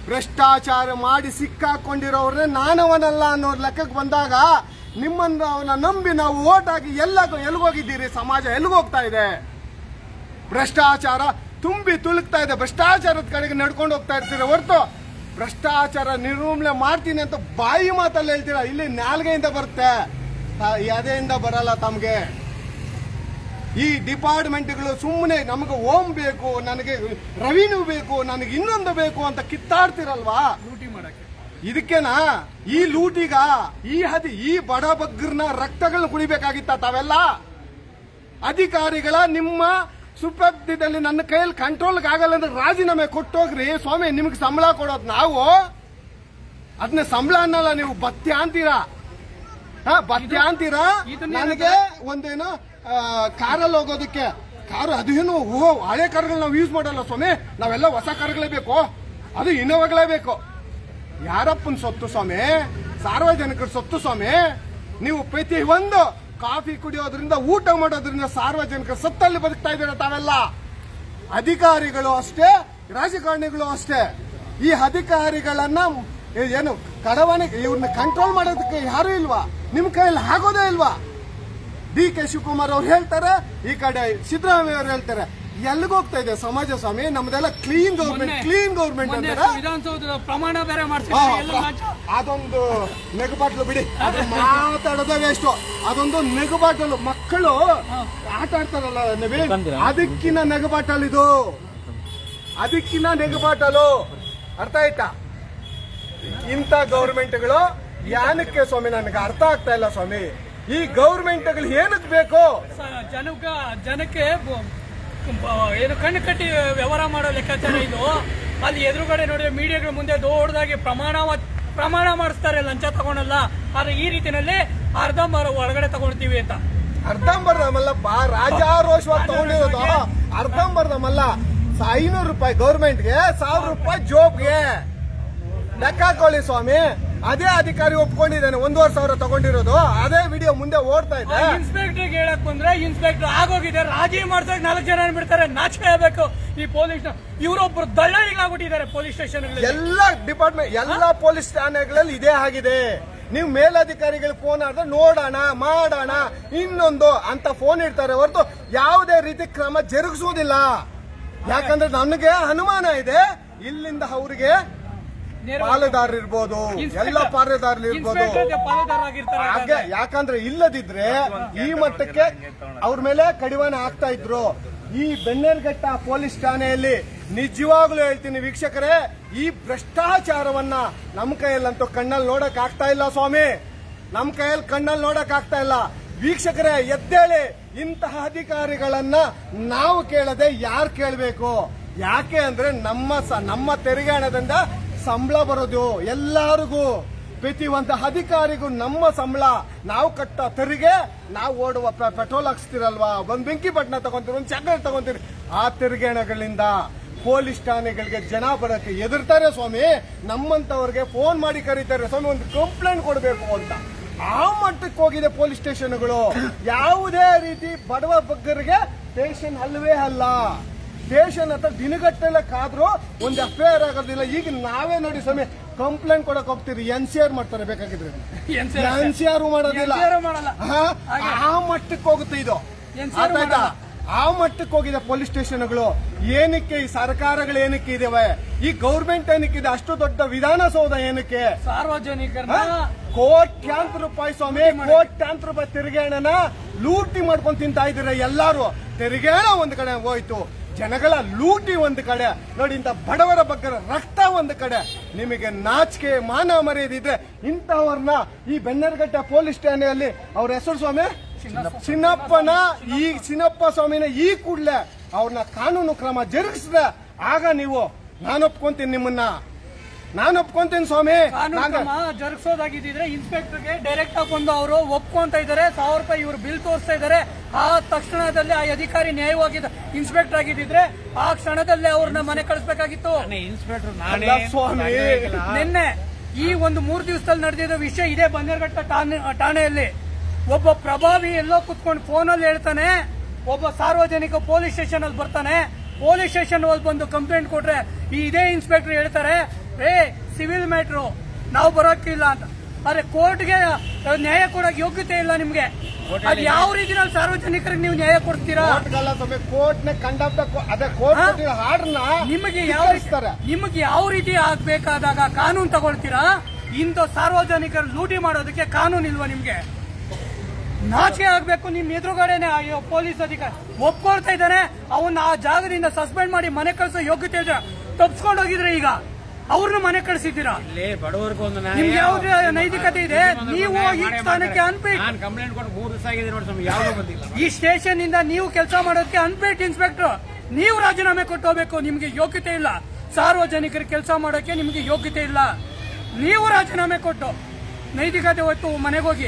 ಭ್ರಷ್ಟಾಚಾರ ಮಾಡಿ ಸಿಕ್ಕಾಕೊಂಡಿರೋರ್ನೇ ನಾನವನಲ್ಲ ಅನ್ನೋ ಲೆಕ್ಕಕ್ಕೆ ಬಂದಾಗ ನಿಮ್ಮನ್ನ ಅವನ ನಂಬಿ ನಾವು ಓಟ್ ಹಾಕಿ ಎಲ್ಲ ಎಲ್ಗೋಗಿದ್ದೀರಿ ಸಮಾಜ ಎಲ್ಗೋಗ್ತಾ ಇದೆ ಭ್ರಷ್ಟಾಚಾರ ತುಂಬಿ ತುಳುಕ್ತಾ ಇದೆ ಭ್ರಷ್ಟಾಚಾರದ ಕಡೆಗೆ ನಡ್ಕೊಂಡು ಹೋಗ್ತಾ ಇರ್ತೀರ ಹೊರತು ಭ್ರಷ್ಟಾಚಾರ ನಿರ್ಮೂಲನೆ ಮಾಡ್ತೀನಿ ಅಂತ ಬಾಯಿ ಮಾತಲ್ಲಿ ಹೇಳ್ತೀರಾ ಇಲ್ಲಿ ನಾಲ್ಗೆಯಿಂದ ಬರುತ್ತೆ ತ- ಎದೆಯಿಂದ ಬರಲ್ಲ ತಮ್ಗೆ ಈ ಡಿಪಾರ್ಟ್ಮೆಂಟ್ಗಳು ಸುಮ್ಮನೆ ನಮಗೆ ಓಮ್ ಬೇಕು ನನಗೆ ರೆವಿನ್ಯೂ ಬೇಕು ನನಗೆ ಇನ್ನೊಂದು ಬೇಕು ಅಂತ ಕಿತ್ತಾಡ್ತಿರಲ್ವಾ
ಲೂಟಿ ಮಾಡಕ್ಕೆ
ಇದಕ್ಕೇನಾ ಈ ಲೂಟಿಗ ಈ ಹದಿ ಈ ಬಡ ಬಗ್ಗರ್ನ ರಕ್ತಗಳನ್ನ ಕುಡಿಬೇಕಾಗಿತ್ತ ತಾವೆಲ್ಲ ಅಧಿಕಾರಿಗಳ ನಿಮ್ಮ ಸುಪ್ರಬ್ಧದಲ್ಲಿ ನನ್ನ ಕೈಯಲ್ಲಿ ಕಂಟ್ರೋಲ್ಗೆ ಆಗಲ್ಲ ಅಂದ್ರೆ ರಾಜೀನಾಮೆ ಕೊಟ್ಟೋಗ್ರಿ ಸ್ವಾಮಿ ನಿಮ್ಗೆ ಸಂಬಳ ಕೊಡೋದು ನಾವು ಅದನ್ನ ಸಂಬಳ ಅನ್ನಲ್ಲ ನೀವು ಬತ್ಯ ಅಂತೀರಾ ಹಾ ಬತ್ಯ ಅಂತೀರಾ
ಇದನ್ನ
ನನಗೆ ಒಂದೇನು ಆ, ಕಾರಲ್ಲಿ ಹೋಗೋದಕ್ಕೆ ಕಾರು ಅದೇನು ಓ ಹಳೆ ಕಾರ್ಗಳು ನಾವು ಯೂಸ್ ಮಾಡಲ್ಲ ಸ್ವಾಮಿ ನಾವೆಲ್ಲ ಹೊಸ ಕಾರ್ಗಳೇ ಬೇಕು ಅದು ಇನ್ನೋವಾಗಳೇ ಬೇಕು ಯಾರಪ್ಪನ ಸೊತ್ತು ಸ್ವಾಮಿ ಸಾರ್ವಜನಿಕರ ಸೊತ್ತು ಸ್ವಾಮಿ ನೀವು ಪ್ರತಿ ಒಂದು ಕಾಫಿ ಕುಡಿಯೋದ್ರಿಂದ ಊಟ ಮಾಡೋದ್ರಿಂದ ಸಾರ್ವಜನಿಕರ ಸತ್ತಲ್ಲಿ ಬದುಕ್ತಾ ಇದ್ದೀರ ತಾವೆಲ್ಲ ಅಧಿಕಾರಿಗಳು ಅಷ್ಟೇ ರಾಜಕಾರಣಿಗಳು ಅಷ್ಟೇ ಈ ಅಧಿಕಾರಿಗಳನ್ನ ಏನು ಕಡವಾಣಿ ಇವ್ರನ್ನ ಕಂಟ್ರೋಲ್ ಮಾಡೋದಕ್ಕೆ ಯಾರು ಇಲ್ವಾ ನಿಮ್ ಕೈಯಲ್ಲಿ ಆಗೋದೇ ಇಲ್ವಾ ಡಿ ಕೆ ಶಿವಕುಮಾರ್ ಅವ್ರು ಹೇಳ್ತಾರೆ ಈ ಕಡೆ ಸಿದ್ದರಾಮಯ್ಯ ಅವ್ರು ಹೇಳ್ತಾರೆ ಎಲ್ಲಿಗೆ ಹೋಗ್ತಾ ಇದೆ ಸಮಾಜ ಸ್ವಾಮಿ ನಮ್ದೆಲ್ಲ ಕ್ಲೀನ್ ಗೌರ್ಮೆಂಟ್
ಮೊನ್ನೆ-
ಕ್ಲೀನ್ ಗೌರ್ಮೆಂಟ್
ಮೊನ್ನೆ
ಅಂತಾರೆ
ವಿಧಾನಸೌಧದ ಪ್ರಮಾಣ ಬೇರೆ
ಆ,
ಮಾಡ್ಸಿದ್ರೆ ಎಲ್ಲ ಲಾಂಛ.
ಅದೊಂದು ನೆಗಬಾಟ್ಲು ಬಿಡಿ ಅದು ಮಾತಾಡೋದೇ ವೇಸ್ಟ್ ಅದೊಂದು ನೆಗಬಾಟಲು ಮಕ್ಕಳು ಆಟ ಆಡ್ತಾರಲ್ಲ ನವೀನ್ ಅದಕ್ಕಿನ ನೆಗಬಾಟಲ್ ಇದು ಅದಕ್ಕಿನ ನೆಗಬಾಟಲು ಅರ್ಥ ಆಯ್ತಾ ಇಂಥ ಗೌರ್ಮೆಂಟ್ಗಳು ಯಾನಕ್ಕೆ ಸ್ವಾಮಿ ನನಗೆ ಅರ್ಥ ಆಗ್ತಾ ಇಲ್ಲ ಸ್ವಾಮಿ ಈ ಗೌರ್ಮೆಂಟ್ಗಳು ಏನಕ್ಕೆ ಬೇಕು
ಸ- ಜನಕ್ಕ ಜನಕ್ಕೆ ಬ- ಬ- ಏನು ಕಣ್ಣು ಕಟ್ಟಿ ವ್ಯವಹಾರ ಮಾಡೋ ಲೆಕ್ಕಾಚಾರ ಇದು ಅಲ್ಲಿ ಎದುರುಗಡೆ ನೋಡಿದ್ರೆ ಮೀಡಿಯಾಗಳ ಮುಂದೆ ದೊಡ್ಡದಾಗಿ ಪ್ರಮಾಣ ಪ್ರಮಾಣ ಮಾಡಿಸ್ತಾರೆ ಲಂಚ ತಗೊಳಲ್ಲ ಆದ್ರೆ ಈ ರೀತಿನಲ್ಲಿ ಅರ್ಧಂಬರ ಒಳಗಡೆ ತಗೊಳ್ತೀವಿ ಅಂತ
ಅರ್ಧಂಬರ್ಧಮಲ್ಲಪ್ಪ ರಾಜಾರೋಷವಾಗಿ ತಗೊಂಡಿರೋದು ಅರ್ಧಂಬರ್ಧಮಲ್ಲ ಐನೂರು ರೂಪಾಯಿ ಗೌರ್ಮೆಂಟ್ಗೆ ಸಾವಿರ ರೂಪಾಯಿ ಜೋಬ್ಗೆ ಲೆಕ್ಕ ಹಾಕೊಳ್ಳಿ ಸ್ವಾಮಿ ಅದೇ ಅಧಿಕಾರಿ ಒಪ್ಕೊಂಡಿದ್ದಾನೆ ಒಂದೂವರೆ ಸಾವಿರ ತಗೊಂಡಿರೋದು ಅದೇ ವಿಡಿಯೋ ಮುಂದೆ ಓಡ್ತಾ ಇದೆ
ಇನ್ಸ್ಪೆಕ್ಟರ್ ಹೇಳಕ್ ಬಂದ್ರೆ ಇನ್ಸ್ಪೆಕ್ಟರ್ ಆಗೋಗಿದೆ ರಾಜಿ ಮಾಡ್ಸಕ್ ನಾಲ್ಕು ಜನ ಬಿಡ್ತಾರೆ ನಾಚಿಕೆ ಆಗ್ಬೇಕು ಈ ಪೊಲೀಸ್ ಇವರೊಬ್ರು ದಳ್ಳಾಳಿಗಳಾಗ್ಬಿಟ್ಟಿದ್ದಾರೆ ಪೊಲೀಸ್ ಸ್ಟೇಷನ್
ಎಲ್ಲ ಡಿಪಾರ್ಟ್ಮೆಂಟ್ ಎಲ್ಲ ಪೊಲೀಸ್ ಠಾಣೆಗಳಲ್ಲಿ ಇದೇ ಆಗಿದೆ ನೀವು ಮೇಲಧಿಕಾರಿಗಳಿಗೆ ಫೋನ್ ಆದ್ರೆ ನೋಡೋಣ ಮಾಡೋಣ ಇನ್ನೊಂದು ಅಂತ ಫೋನ್ ಇಡ್ತಾರೆ ಹೊರತು ಯಾವುದೇ ರೀತಿ ಕ್ರಮ ಜರುಗಿಸುವುದಿಲ್ಲ ಯಾಕಂದ್ರೆ ನನಗೆ ಅನುಮಾನ ಇದೆ ಇಲ್ಲಿಂದ ಅವರಿಗೆ ಪಾಲುದಾರರು ಇರ್ಬೋದು ಎಲ್ಲ ಪಾಲುದಾರರು ಇರ್ಬೋದು
ಇನ್ಸ್ಪೆಕ್ಟರ್ ಪಾಲುದಾರರಾಗಿರ್ತಾರೆ
ಹಾಗೆ ಯಾಕಂದ್ರೆ ಇಲ್ಲದಿದ್ರೆ ಈ ಮಟ್ಟಕ್ಕೆ ಅವ್ರ ಮೇಲೆ ಕಡಿವಾಣ ಆಗ್ತಾ ಇದ್ರು ಈ ಬೆನ್ನೇರ್ಘಟ್ಟ ಪೊಲೀಸ್ ಠಾಣೆಯಲ್ಲಿ ನಿಜವಾಗ್ಲೂ ಹೇಳ್ತೀನಿ ವೀಕ್ಷಕರೇ ಈ ಭ್ರಷ್ಟಾಚಾರವನ್ನ ನಮ್ಮ ಕೈಯಲ್ಲಂತೂ ಕಣ್ಣಲ್ಲಿ ನೋಡಕ್ ಆಗ್ತಾ ಇಲ್ಲ ಸ್ವಾಮಿ ನಮ್ಮ ಕೈಯಲ್ಲಿ ಕಣ್ಣಲ್ಲಿ ನೋಡಕ್ ಆಗ್ತಾ ಇಲ್ಲ ವೀಕ್ಷಕರೇ ಎದ್ದೇಳಿ ಇಂತಹ ಅಧಿಕಾರಿಗಳನ್ನ ನಾವು ಕೇಳದೆ ಯಾರು ಕೇಳಬೇಕು ಯಾಕೆ ಅಂದ್ರೆ ನಮ್ಮ ಸ- ನಮ್ಮ ತೆರಿಗೆ ಹಣದಿಂದ ಸಂಬಳ ಬರೋದು ಎಲ್ಲರಿಗೂ ಪ್ರತಿ ಒಂದು ಅಧಿಕಾರಿಗೂ ನಮ್ಮ ಸಂಬಳ ನಾವು ಕಟ್ಟೋ ತೆರಿಗೆ ನಾವು ಓಡುವ ಪೆ- ಪೆಟ್ರೋಲ್ ಹಾಕ್ಸ್ತಿರಲ್ವಾ ಒಂದ್ ಬೆಂಕಿ ಪಟ್ಟಣ ತಗೊಂತೀರಿ ಒಂದ್ ಚಕ್ರ ತಗೊಂತೀರಿ ಆ ತೆರಿಗೆ ಹಣಗಳಿಂದ ಪೊಲೀಸ್ ಠಾಣೆಗಳಿಗೆ ಜನ ಬರಕ್ಕೆ ಎದುರ್ತಾರೆ ಸ್ವಾಮಿ ನಮ್ಮಂತವ್ರಿಗೆ ಫೋನ್ ಮಾಡಿ ಕರೀತಾರೆ ಸ್ವಾಮಿ ಒಂದು ಕಂಪ್ಲೇಂಟ್ ಕೊಡಬೇಕು ಅಂತ ಆ ಮಟ್ಟಕ್ಕೆ ಹೋಗಿದೆ ಪೊಲೀಸ್ ಸ್ಟೇಷನ್ಗಳು ಯಾವುದೇ ರೀತಿ ಬಡವ ಬಗ್ಗರಿಗೆ ಸ್ಟೇಷನ್ ಅಲ್ವೇ ಅಲ್ಲ ಸ್ಟೇಷನ್ ಹತ್ರ ದಿನಗಟ್ಟಲೆ ಕಾದ್ರೂ ಒಂದು ಎಫ್ ಐ ಆರ್ ಆಗೋದಿಲ್ಲ ಈಗ ನಾವೇ ನೋಡಿ ಸ್ವಾಮಿ ಕಂಪ್ಲೇಂಟ್ ಕೊಡಕ್ ಹೋಗ್ತೀರಿ ಎನ್ ಸಿ ಆರ್ ಮಾಡ್ತಾರೆ ಬೇಕಾಗಿದ್ರೆ
N C R
N C R ಮಾಡೋದಿಲ್ಲ
NCR ಮಾಡಲ್ಲ.
ಹಾ? ಆ ಮಟ್ಟಕ್ಕೆ ಹೋಗುತ್ತೆ ಇದು
NCR
ಅರ್ಥ ಆಯ್ತಾ?
ಮಾಡಲ್ಲ.
ಆ ಮಟ್ಟಕ್ಕೆ ಹೋಗಿದೆ ಪೊಲೀಸ್ ಸ್ಟೇಷನ್ಗಳು ಏನಕ್ಕೆ ಈ ಸರ್ಕಾರಗಳು ಏನಕ್ಕೆ ಇದಾವೆ ಈ ಗೌರ್ಮೆಂಟ್ ಏನಕ್ಕಿದೆ ಅಷ್ಟು ದೊಡ್ಡ ವಿಧಾನಸೌಧ ಏನಕ್ಕೆ
ಸಾರ್ವಜನಿಕರನ್ನ
ಕೋಟ್ಯಾಂತರ ರೂಪಾಯಿ ಸ್ವಾಮಿ ಕೋಟ್ಯಾಂತರ ರೂಪಾಯಿ ತೆರಿಗೆ ಹಣನ ಲೂಟಿ ಮಾಡ್ಕೊಂಡ್ ತಿಂತಾ ಇದ್ದೀರ ಎಲ್ಲಾರು ತೆರಿಗೆ ಹಣ ಒಂದ್ ಕಡೆ ಹೋಯ್ತು ಜನಗಳ ಲೂಟಿ ಒಂದ್ ಕಡೆ ನೋಡಿ ಇಂಥ ಬಡವರ ಬಗ್ಗೆ ರಕ್ತ ಒಂದ್ ಕಡೆ ನಿಮಗೆ ನಾಚಿಕೆ ಮಾನ ಮರ್ಯಾದಿದ್ರೆ ಇಂಥವ್ರನ್ನ ಈ ಬೆನ್ನರ್ಗಟ್ಟೆ ಪೊಲೀಸ್ ಠಾಣೆಯಲ್ಲಿ ಅವ್ರ ಹೆಸರು ಸ್ವಾಮಿ ಚಿನ್ನಪ್ಪನ ಈ ಚಿನ್ನಪ್ಪ ಸ್ವಾಮಿನ ಈ ಕೂಡ್ಲೆ ಅವ್ರನ್ನ ಕಾನೂನು ಕ್ರಮ ಜರುಗಿಸಿದ್ರೆ ಆಗ ನೀವು ನಾನು ಒಪ್ಕೊಂತೀನಿ ನಿಮ್ಮನ್ನ ನಾನು ಒಪ್ಕೊಂತೀನಿ ಸ್ವಾಮಿ
ಕಾನೂನು
ನಾಗ-
ಕ್ರಮ ಜರುಗಿಸೋದಾಗಿದ್ದಿದ್ರೆ ಇನ್ಸ್ಪೆಕ್ಟರ್ಗೆ ಡೈರೆಕ್ಟ್ ಆಗಿ ಬಂದು ಅವರು ಒಪ್ಕೊಂತ ಇದ್ದಾರೆ ಸಾವಿರ ರೂಪಾಯಿ ಇವರು ಬಿಲ್ ತೋರಿಸ್ತಾ ಇದ್ದಾರೆ ಆ ತಕ್ಷಣದಲ್ಲಿ ಆ ಅಧಿಕಾರಿ ನ್ಯಾಯವಾಗಿದ್ದ ಇನ್ಸ್ಪೆಕ್ಟರ್ ಆಗಿದ್ದಿದ್ರೆ ಆ ಕ್ಷಣದಲ್ಲೇ ಅವ್ರನ್ನ ಮನೆ ಕಳಿಸ್ಬೇಕಾಗಿತ್ತು
ಇನ್ಸ್ಪೆಕ್ಟರ್
ಅಲ್ಲ ಸ್ವಾಮಿ
ನಿನ್ನೆ ಈ ಒಂದು ಮೂರು ದಿವಸದಲ್ಲಿ ನಡೆದಿರೋ ವಿಷಯ ಇದೇ ಬನ್ನೇರ್ಘಟ್ಟ ಠಾಣೆ ಠಾಣೆಯಲ್ಲಿ ಒಬ್ಬ ಪ್ರಭಾವಿ ಎಲ್ಲೋ ಕುತ್ಕೊಂಡು ಫೋನಲ್ಲಿ ಹೇಳ್ತಾನೆ ಒಬ್ಬ ಸಾರ್ವಜನಿಕ ಪೊಲೀಸ್ ಸ್ಟೇಷನ್ ಅಲ್ಲಿ ಬರ್ತಾನೆ ಪೊಲೀಸ್ ಸ್ಟೇಷನ್ ಅಲ್ಲಿ ಬಂದು ಕಂಪ್ಲೇಂಟ್ ಕೊಟ್ರೆ ಈ ಇದೇ ಇನ್ಸ್ಪೆಕ್ಟರ್ ಹೇಳ್ತಾರೆ ಏ ಸಿವಿಲ್ ಮ್ಯಾಟ್ರು ನಾವು ಬರೋಕ್ಕಿಲ್ಲ ಅಂತ ಆದ್ರೆ ಕೋರ್ಟ್ಗೆ ನ್ಯಾಯ ಕೊಡೋಕೆ ಯೋಗ್ಯತೆ ಇಲ್ಲ ನಿಮ್ಗೆ ಅದ್ ಯಾವ ರೀತಿನಲ್ಲಿ ಸಾರ್ವಜನಿಕರಿಗೆ ನೀವು ನ್ಯಾಯ ಕೊಡ್ತೀರಾ
ಕೋರ್ಟ್ಗಲ್ಲ ಸ್ವಾಮಿ ಕೋರ್ಟ್ನ ಕಂಡಕ್ಟ್ ಅದೇ ಕೋರ್ಟ್
ಹಾ?
ಕೊಟ್ಟಿರೋ ಆರ್ಡರ್ನ
ನಿಮಗೆ ಯಾವ
ಧಿಕ್ಕರಿಸ್ತಾರೆ.
ನಿಮಗೆ ಯಾವ ರೀತಿ ಆಗ್ಬೇಕಾದಾಗ ಕಾನೂನು ತಗೊಳ್ತೀರಾ ಇಂಥ ಸಾರ್ವಜನಿಕರು ಲೂಟಿ ಮಾಡೋದಕ್ಕೆ ಕಾನೂನು ಇಲ್ವಾ ನಿಮ್ಗೆ ನಾಚಿಕೆ ಆಗ್ಬೇಕು ನಿಮ್ ಎದುರುಗಡೆನೆ ಅಯ್ಯೋ ಪೊಲೀಸ್ ಅಧಿಕಾರಿ ಒಪ್ಕೊಳ್ತಾ ಇದ್ದಾನೆ ಅವನ್ನ ಆ ಜಾಗದಿಂದ ಸಸ್ಪೆಂಡ್ ಮಾಡಿ ಮನೆ ಕಳ್ಸೋ ಯೋಗ್ಯತೆ ಇದ್ರೆ ತಪ್ಸ್ಕೊಂಡು ಹೋಗಿದ್ರೆ ಈಗ ಅವ್ರನ್ನ ಮನೆ ಕಳ್ಸಿದ್ದೀರಾ
ಇಲ್ಲಿ ಬಡವರಿಗೆ ಒಂದು
ನಿಮ್ಗೆ ಯಾವ್ದು ನೈತಿಕತೆ ಇದೆ ನೀವು ಈ ಸ್ಥಾನಕ್ಕೆ ಅನ್ಪೇಟ್
ನಾನು ಕಂಪ್ಲೇಂಟ್ ಕೊಟ್ಟು ಮೂರು ದಿವಸ ಆಗಿದೆ ನೋಡಿ ಸ್ವಾಮಿ ಯಾವ್ದು ಬಂದಿಲ್ಲ
ಈ ಸ್ಟೇಷನ್ ಇಂದ ನೀವು ಕೆಲಸ ಮಾಡೋದಕ್ಕೆ ಅನ್ಪೇಟ್ ಇನ್ಸ್ಪೆಕ್ಟರ್ ನೀವು ರಾಜೀನಾಮೆ ಕೊಟ್ಟು ಹೋಗ್ಬೇಕು ನಿಮ್ಗೆ ಯೋಗ್ಯತೆ ಇಲ್ಲ ಸಾರ್ವಜನಿಕರ ಕೆಲಸ ಮಾಡೋಕೆ ನಿಮ್ಗೆ ಯೋಗ್ಯತೆ ಇಲ್ಲ ನೀವು ರಾಜೀನಾಮೆ ಕೊಟ್ಟು ನೈತಿಕತೆ ಹೊತ್ತು ಮನೆಗೆ ಹೋಗಿ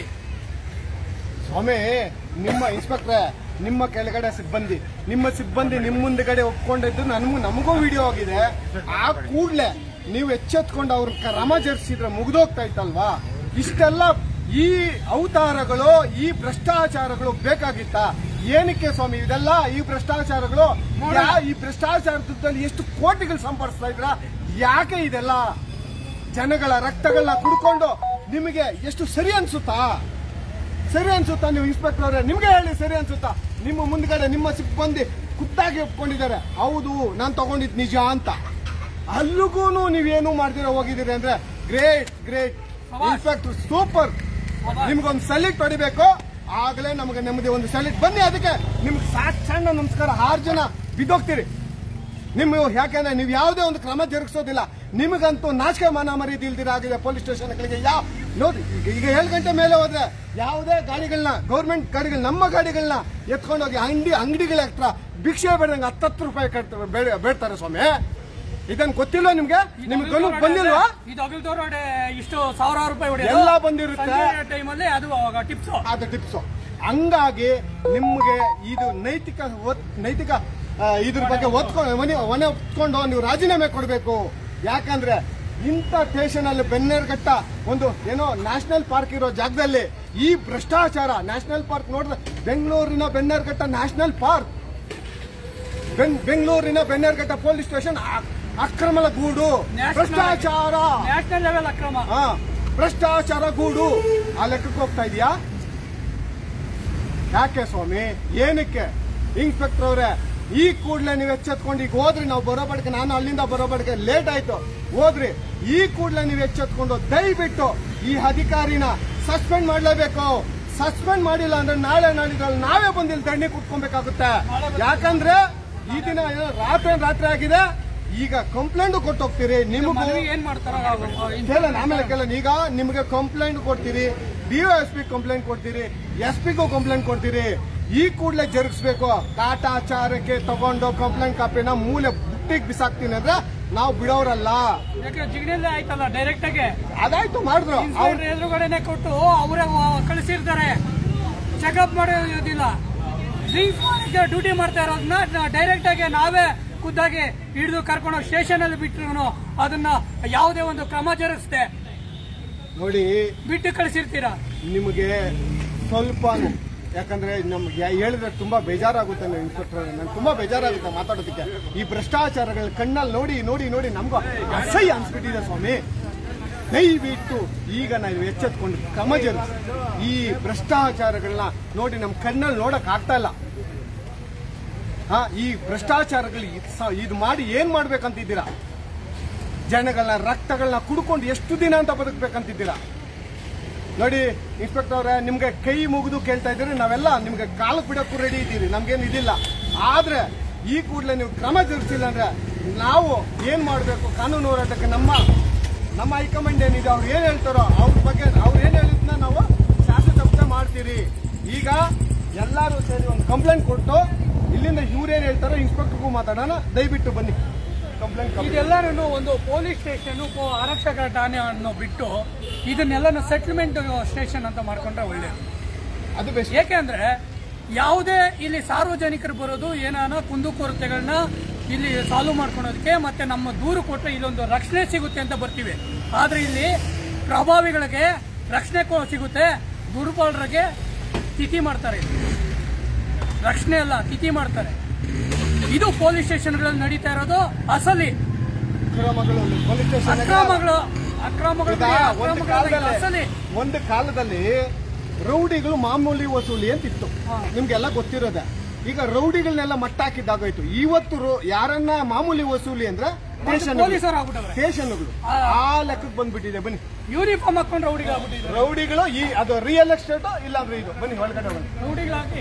ಸ್ವಾಮಿ ನಿಮ್ಮ ಇನ್ಸ್ಪೆಕ್ಟ್ರೆ ನಿಮ್ಮ ಕೆಳಗಡೆ ಸಿಬ್ಬಂದಿ ನಿಮ್ಮ ಸಿಬ್ಬಂದಿ ನಿಮ್ಮ ಮುಂದೆಗಡೆ ಒಪ್ಕೊಂಡಿದ್ದು ನಮಗೂ ನಮಗೂ ವಿಡಿಯೋ ಆಗಿದೆ ಆ ಕೂಡ್ಲೆ ನೀವು ಎಚ್ಚೆತ್ಕೊಂಡು ಅವ್ರ ಕ್ರಮ ಜರುಗಿಸಿದ್ರೆ ಮುಗ್ದೋಗ್ತಾ ಇತ್ತಲ್ವಾ ಇಷ್ಟೆಲ್ಲ ಈ ಅವತಾರಗಳು ಈ ಭ್ರಷ್ಟಾಚಾರಗಳು ಬೇಕಾಗಿತ್ತ ಏನಕ್ಕೆ ಸ್ವಾಮಿ ಇದೆಲ್ಲ ಈ ಭ್ರಷ್ಟಾಚಾರಗಳು ಯಾ- ಈ ಭ್ರಷ್ಟಾಚಾರದಲ್ಲಿ ಎಷ್ಟು ಕೋಟಿಗಳು ಸಂಪಾದಿಸ್ತಾ ಇದ್ರ ಯಾಕೆ ಇದೆಲ್ಲ ಜನಗಳ ರಕ್ತಗಳನ್ನ ಕುಡ್ಕೊಂಡು ನಿಮಗೆ ಎಷ್ಟು ಸರಿ ಅನ್ಸುತ್ತಾ ಸರಿ ಅನ್ಸುತ್ತಾ ನೀವು ಇನ್ಸ್ಪೆಕ್ಟರ್ ಅವರೇ ನಿಮ್ಗೆ ಹೇಳಿ ಸರಿ ಅನ್ಸುತ್ತಾ ನಿಮ್ಮ ಮುಂದ್ಗಡೆ ನಿಮ್ಮ ಸಿಬ್ಬಂದಿ ಖುದ್ದಾಗಿ ಒಪ್ಕೊಂಡಿದ್ದಾರೆ ಹೌದು ನಾನು ತಗೊಂಡಿದ್ ನಿಜ ಅಂತ ಅಲ್ಲಿಗೂ ನೀವೇನು ಮಾಡ್ದಿರ ಹೋಗಿದ್ದೀರಿ ಅಂದ್ರೆ ಗ್ರೇಟ್ ಗ್ರೇಟ್ ಇನ್ಸ್ಪೆಕ್ಟರ್ ಸೂಪರ್ ನಿಮ್ಗೊಂದು ಸಲ್ಯೂಟ್ ಹೊಡಿಬೇಕು ಆಗಲೇ ನಮಗೆ ನೆಮ್ಮದಿ ಒಂದು ಸಲ್ಯೂಟ್ ಬನ್ನಿ ಅದಕ್ಕೆ ನಿಮ್ಗೆ ಸಾಕ್ ಸಣ್ಣ ನಮಸ್ಕಾರ ಆರು ಜನ ಬಿದ್ದೋಗ್ತೀರಿ ನಿಮ್ಮ ಯಾಕೆಂದ್ರೆ ನೀವು ಯಾವುದೇ ಒಂದು ಕ್ರಮ ಜರುಗಿಸೋದಿಲ್ಲ ನಿಮಗಂತೂ ನಾಚಿಕೆ ಮಾನ ಮರ್ಯಾದೆ ಇಲ್ದಿರ ಆಗಿದೆ ಪೊಲೀಸ್ ಸ್ಟೇಷನ್ಗಳಿಗೆ ಯಾವ ನೋಡಿ ಈಗ ಈಗ ಏಳು ಗಂಟೆ ಮೇಲೆ ಹೋದ್ರೆ ಯಾವುದೇ ಗಾಡಿಗಳನ್ನ ಗೌರ್ಮೆಂಟ್ ಗಾಡಿಗಳು ನಮ್ಮ ಗಾಡಿಗಳನ್ನ ಎತ್ಕೊಂಡೋಗಿ ಅಂಗಡಿ ಅಂಗಡಿಗಳ ಹತ್ರ ಭಿಕ್ಷೆ ಬೇಡಂಗೆ ಹತ್ತತ್ತು ರೂಪಾಯಿ ಕಟ್ತಾರೆ ಬೇಡ- ಬೇಡ್ತಾರೆ ಸ್ವಾಮಿ ಇದನ್ ಗೊತ್ತಿಲ್ವಾ ನಿಮ್ಗೆ ನಿಮ್ಗೆ ಗಮನಕ್ಕೆ ಬಂದಿಲ್ವಾ
ಇದು ಅಗಲ್ದವ್ರ ಇಷ್ಟು ಸಾವಿರಾರು ರೂಪಾಯಿ ಹೊಡೆಯೋದು.
ಎಲ್ಲ ಬಂದಿರುತ್ತೆ.
ಸಂಜೆ ಟೈಮಲ್ಲಿ ಅದು ಅವಾಗ ಟಿಪ್ಸ್
ಅದು ಟಿಪ್ಸು ಹಂಗಾಗಿ ನಿಮ್ಗೆ ಇದು ನೈತಿಕ ಒತ್- ನೈತಿಕ ಆ, ಇದ್ರ ಬಗ್ಗೆ ಒತ್ಕೊಂಡು ಮನೆ ಮನೆ ಒತ್ಕೊಂಡು ನೀವು ರಾಜೀನಾಮೆ ಕೊಡಬೇಕು ಯಾಕಂದ್ರೆ ಇಂಥ ಸ್ಟೇಷನ್ ಅಲ್ಲಿ ಬೆನ್ನೇರ್ಘಟ್ಟ ಒಂದು ಏನೋ ನ್ಯಾಷನಲ್ ಪಾರ್ಕ್ ಇರೋ ಜಾಗದಲ್ಲಿ ಈ ಭ್ರಷ್ಟಾಚಾರ ನ್ಯಾಷನಲ್ ಪಾರ್ಕ್ ನೋಡಿದ್ರೆ ಬೆಂಗಳೂರಿನ ಬೆನ್ನೇರ್ಘಟ್ಟ ನ್ಯಾಷನಲ್ ಪಾರ್ಕ್ ಬೆಂಗ್- ಬೆಂಗಳೂರಿನ ಬೆನ್ನೇರ್ಘಟ್ಟ ಪೊಲೀಸ್ ಸ್ಟೇಷನ್ ಅಕ್ರಮದ ಗೂಡು
National-
ಭ್ರಷ್ಟಾಚಾರ
ನ್ಯಾಷನಲ್ ಲೆವೆಲ್ ಅಕ್ರಮ
ಹಾ ಭ್ರಷ್ಟಾಚಾರ ಗೂಡು ಆ ಲೆಕ್ಕಕ್ಕೆ ಹೋಗ್ತಾ ಇದೆಯಾ ಯಾಕೆ ಸ್ವಾಮಿ ಏನಕ್ಕೆ ಇನ್ಸ್ಪೆಕ್ಟರ್ ಅವರೇ ಈ ಕೂಡಲೇ ನೀವು ಎಚ್ಚೆತ್ಕೊಂಡು ಈಗ ಹೋದ್ರಿ ನಾವು ಬರೋ ಬಡಕೆ ನಾನು ಅಲ್ಲಿಂದ ಬರೋ ಬಡಕೆ ಲೇಟ್ ಆಯ್ತು ಹೋದ್ರಿ ಈ ಕೂಡಲೇ ನೀವು ಎಚ್ಚೆತ್ಕೊಂಡು ದಯವಿಟ್ಟು ಈ ಅಧಿಕಾರಿನ ಸಸ್ಪೆಂಡ್ ಮಾಡಲೇಬೇಕು ಸಸ್ಪೆಂಡ್ ಮಾಡಿಲ್ಲ ಅಂದ್ರೆ ನಾಳೆ ನಾಳಿದ್ರಲ್ಲಿ ನಾವೇ ಬಂದು ಇಲ್ಲಿ ದಂಡಿ ಕುಟ್ಕೊಬೇಕಾಗುತ್ತೆ ಯಾಕಂದ್ರೆ ಈ ದಿನ ಏನೋ ರಾತ್ರಿ ರಾತ್ರಿ ಆಗಿದೆ ಈಗ ಕಂಪ್ಲೇಂಟ್ ಕೊಟ್ಟು ಹೋಗ್ತೀರಿ ನಿಮಗೂ
ಮನವಿ ಏನ್ ಮಾಡ್ತಾರ
ಕೇಳ ಆಮೇಲೆ ಕೇಳ ಈಗ ನಿಮಗೆ ಕಂಪ್ಲೇಂಟ್ ಕೊಡ್ತೀರಿ ಡಿಒ ಎಸ್ ಪಿ ಕಂಪ್ಲೇಂಟ್ ಕೊಡ್ತೀರಿ ಎಸ್ ಪಿಗೂ ಕಂಪ್ಲೇಂಟ್ ಕೊಡ್ತೀರಿ ಈ ಕೂಡಲೇ ಜರುಗಿಸ್ಬೇಕು ಕಾಟಾಚಾರಕ್ಕೆ ತಗೊಂಡು ಕಂಪ್ಲೇಂಟ್ ಕಾಪಿನ ಮೂಲೆ ಬುಟ್ಟಿಗೆ ಬಿಸಾಕ್ತೀನಿ ಅಂದ್ರೆ ನಾವು ಬಿಡೋರಲ್ಲ
ಯಾಕೆ ಜಿಗಣಿಯಲ್ಲೇ ಆಯ್ತಲ್ಲ ಡೈರೆಕ್ಟ್ ಆಗಿ
ಅದಾಯ್ತು ಮಾಡಿದ್ರು ಅವ್ರು
ಇನ್ಸ್ಪೆಕ್ಟರ್ ಎದುರುಗಡೆನೆ ಕೊಟ್ಟು ಅವರೇ ಕಳಿಸಿರ್ತಾರೆ ಚೆಕಪ್ ಮಾಡೋದಿಲ್ಲ ಡ್ರಿಂಕ್ಸ್ ಮಾಡಿದ್ರೆ ಡ್ಯೂಟಿ ಮಾಡ್ತಾ ಇರೋದನ್ನ ಡೈರೆಕ್ಟ್ ಆಗಿ ನಾವೇ ಖುದ್ದಾಗಿ ಹಿಡಿದು ಕರ್ಕೊಂಡು ಸ್ಟೇಷನ್ ಅಲ್ಲಿ ಬಿಟ್ಟರು ಅದನ್ನ ಯಾವುದೇ ಒಂದು ಕ್ರಮ ಜರುಗಿಸ್ದೆ
ನೋಡಿ
ಬಿಟ್ಟು ಕಳಿಸಿರ್ತೀರಾ
ನಿಮಗೆ ಸ್ವಲ್ಪ ಯಾಕಂದ್ರೆ ನಮ್ಗೆ ಯಾ- ಹೇಳಿದ್ರೆ ತುಂಬಾ ಬೇಜಾರಾಗುತ್ತೆ ನೀವು ಇನ್ಸ್ಪೆಕ್ಟರ್ ನನ್ಗೆ ತುಂಬಾ ಬೇಜಾರಾಗುತ್ತೆ ಮಾತಾಡೋದಕ್ಕೆ ಈ ಭ್ರಷ್ಟಾಚಾರಗಳ ಕಣ್ಣಲ್ಲಿ ನೋಡಿ ನೋಡಿ ನೋಡಿ ನಮ್ಗೂ ಅಸಹ್ಯ ಅನ್ಸ್ಬಿಟ್ಟಿದೆ ಸ್ವಾಮಿ ದಯವಿಟ್ಟು ಈಗ ನಾವು ಎಚ್ಚೆತ್ಕೊಂಡು ಕ್ರಮ ಜರುಗಿಸಿ ಈ ಭ್ರಷ್ಟಾಚಾರಗಳನ್ನ ನೋಡಿ ನಮ್ಮ ಕಣ್ಣಲ್ಲಿ ನೋಡಕ್ ಆಗ್ತಾ ಇಲ್ಲ ಹಾ ಈ ಭ್ರಷ್ಟಾಚಾರಗಳು ಇದ್ ಸ- ಇದು ಮಾಡಿ ಏನ್ ಮಾಡ್ಬೇಕಂತಿದ್ದೀರಾ ಜನಗಳನ್ನ ರಕ್ತಗಳನ್ನ ಕುಡ್ಕೊಂಡು ಎಷ್ಟು ದಿನ ಅಂತ ಬದುಕ್ಬೇಕಂತಿದ್ದೀರಾ ನೋಡಿ ಇನ್ಸ್ಪೆಕ್ಟರ್ ಅವರೇ ನಿಮ್ಗೆ ಕೈ ಮುಗಿದು ಕೇಳ್ತಾ ಇದ್ದೀರಿ ನಾವೆಲ್ಲ ನಿಮ್ಗೆ ಕಾಲಕ್ಕೆ ಬಿಡಕ್ಕೂ ರೆಡಿ ಇದ್ದೀರಿ ನಮ್ಗೇನು ಇದಿಲ್ಲ ಆದ್ರೆ ಈ ಕೂಡಲೇ ನೀವು ಕ್ರಮ ಜರುಗಿಸಿಲ್ಲ ಅಂದ್ರೆ ನಾವು ಏನ್ ಮಾಡಬೇಕು ಕಾನೂನು ಹೋರಾಟಕ್ಕೆ ನಮ್ಮ ನಮ್ಮ ಹೈಕಮಾಂಡ್ ಏನಿದೆ ಅವ್ರು ಏನ್ ಹೇಳ್ತಾರೋ ಅವ್ರ ಬಗ್ಗೆ ಅವ್ರು ಏನ್ ಹೇಳಿದ್ನ ನಾವು ಶಾಸಕ ಮಾಡ್ತೀರಿ ಈಗ ಎಲ್ಲರೂ ಸೇರಿ ಒಂದು ಕಂಪ್ಲೇಂಟ್ ಕೊಟ್ಟು ಇಲ್ಲಿಂದ ಇವ್ರೇನ್ ಹೇಳ್ತಾರೋ ಇನ್ಸ್ಪೆಕ್ಟರ್ಗೂ ಮಾತಾಡೋಣ ದಯವಿಟ್ಟು ಬನ್ನಿ ಕಂಪ್ಲೇಂಟ್
ಇದೆಲ್ಲರೂ ಒಂದು ಪೊಲೀಸ್ ಸ್ಟೇಷನ್ ಆರಕ್ಷಕ ಠಾಣೆ ಅನ್ನೋ ಬಿಟ್ಟು ಇದನ್ನೆಲ್ಲ ಸೆಟ್ಲ್ಮೆಂಟ್ ಸ್ಟೇಷನ್ ಅಂತ ಮಾಡ್ಕೊಂಡ್ರೆ ಒಳ್ಳೇದು
ಅದು ಬೆಸ್ಟ್
ಏಕೆಂದ್ರೆ ಯಾವುದೇ ಇಲ್ಲಿ ಸಾರ್ವಜನಿಕರು ಬರೋದು ಏನಾನ ಕುಂದುಕೊರತೆಗಳನ್ನ ಇಲ್ಲಿ ಸಾಲ್ವ್ ಮಾಡ್ಕೊಳೋದಕ್ಕೆ ಮತ್ತೆ ನಮ್ಮ ದೂರು ಕೊಟ್ಟರೆ ಇಲ್ಲೊಂದು ರಕ್ಷಣೆ ಸಿಗುತ್ತೆ ಅಂತ ಬರ್ತೀವಿ ಆದ್ರೆ ಇಲ್ಲಿ ಪ್ರಭಾವಿಗಳಿಗೆ ರಕ್ಷಣೆ ಕೊ- ಸಿಗುತ್ತೆ ದುರ್ಬಲರಿಗೆ ತಿಥಿ ಮಾಡ್ತಾರೆ ಇಲ್ಲಿ. ರಕ್ಷಣೆ ಅಲ್ಲ ತಿಥಿ ಮಾಡ್ತಾರೆ ಇದು ಪೊಲೀಸ್ ಸ್ಟೇಷನ್ಗಳಲ್ಲಿ ನಡೀತಾ ಇರೋದು ಅಸಲಿ
ಅಕ್ರಮಗಳು ಪೊಲೀಸ್ ಸ್ಟೇಷನ್
ಅಕ್ರಮಗಳು ಅಕ್ರಮಗಳು
ಈಗ ಒಂದು ಕಾಲದಲ್ಲಿ
ಅಸಲಿ
ಒಂದು ಕಾಲದಲ್ಲಿ ರೌಡಿಗಳು ಮಾಮೂಲಿ ವಸೂಲಿ ಅಂತ ಇತ್ತು
ಹಾ.
ನಿಮ್ಗೆಲ್ಲ ಗೊತ್ತಿರೋದೆ ಈಗ ರೌಡಿಗಳನ್ನೆಲ್ಲ ಮಟ್ಟ ಹಾಕಿದ್ದಾಗೋಯ್ತು ಇವತ್ತು ರೋ- ಯಾರನ್ನ ಮಾಮೂಲಿ ವಸೂಲಿ ಅಂದ್ರೆ ಸ್ಟೇಷನ್
ಪೊಲೀಸರು ಆಗ್ಬಿಟ್ಟವ್ರೆ
ಸ್ಟೇಷನ್ಗಳು
ಆ.
ಆ ಲೆಕ್ಕಕ್ಕೆ ಬಂದ್ಬಿಟ್ಟಿದೆ ಬನ್ನಿ
ಯೂನಿಫಾರ್ಮ್ ಹಾಕೊಂಡು ರೌಡಿಗೆ ಆಗ್ಬಿಟ್ಟಿದ್ರು
ರೌಡಿಗಳು ಈ ಅದು ರಿಯಲ್ ಎಸ್ಟೇಟ್ ಇಲ್ಲ ಅಂದ್ರೆ ಇದು ಬನ್ನಿ ಒಳಗಡೆ ಬನ್ನಿ
ರೌಡಿಗಳಾಗಿ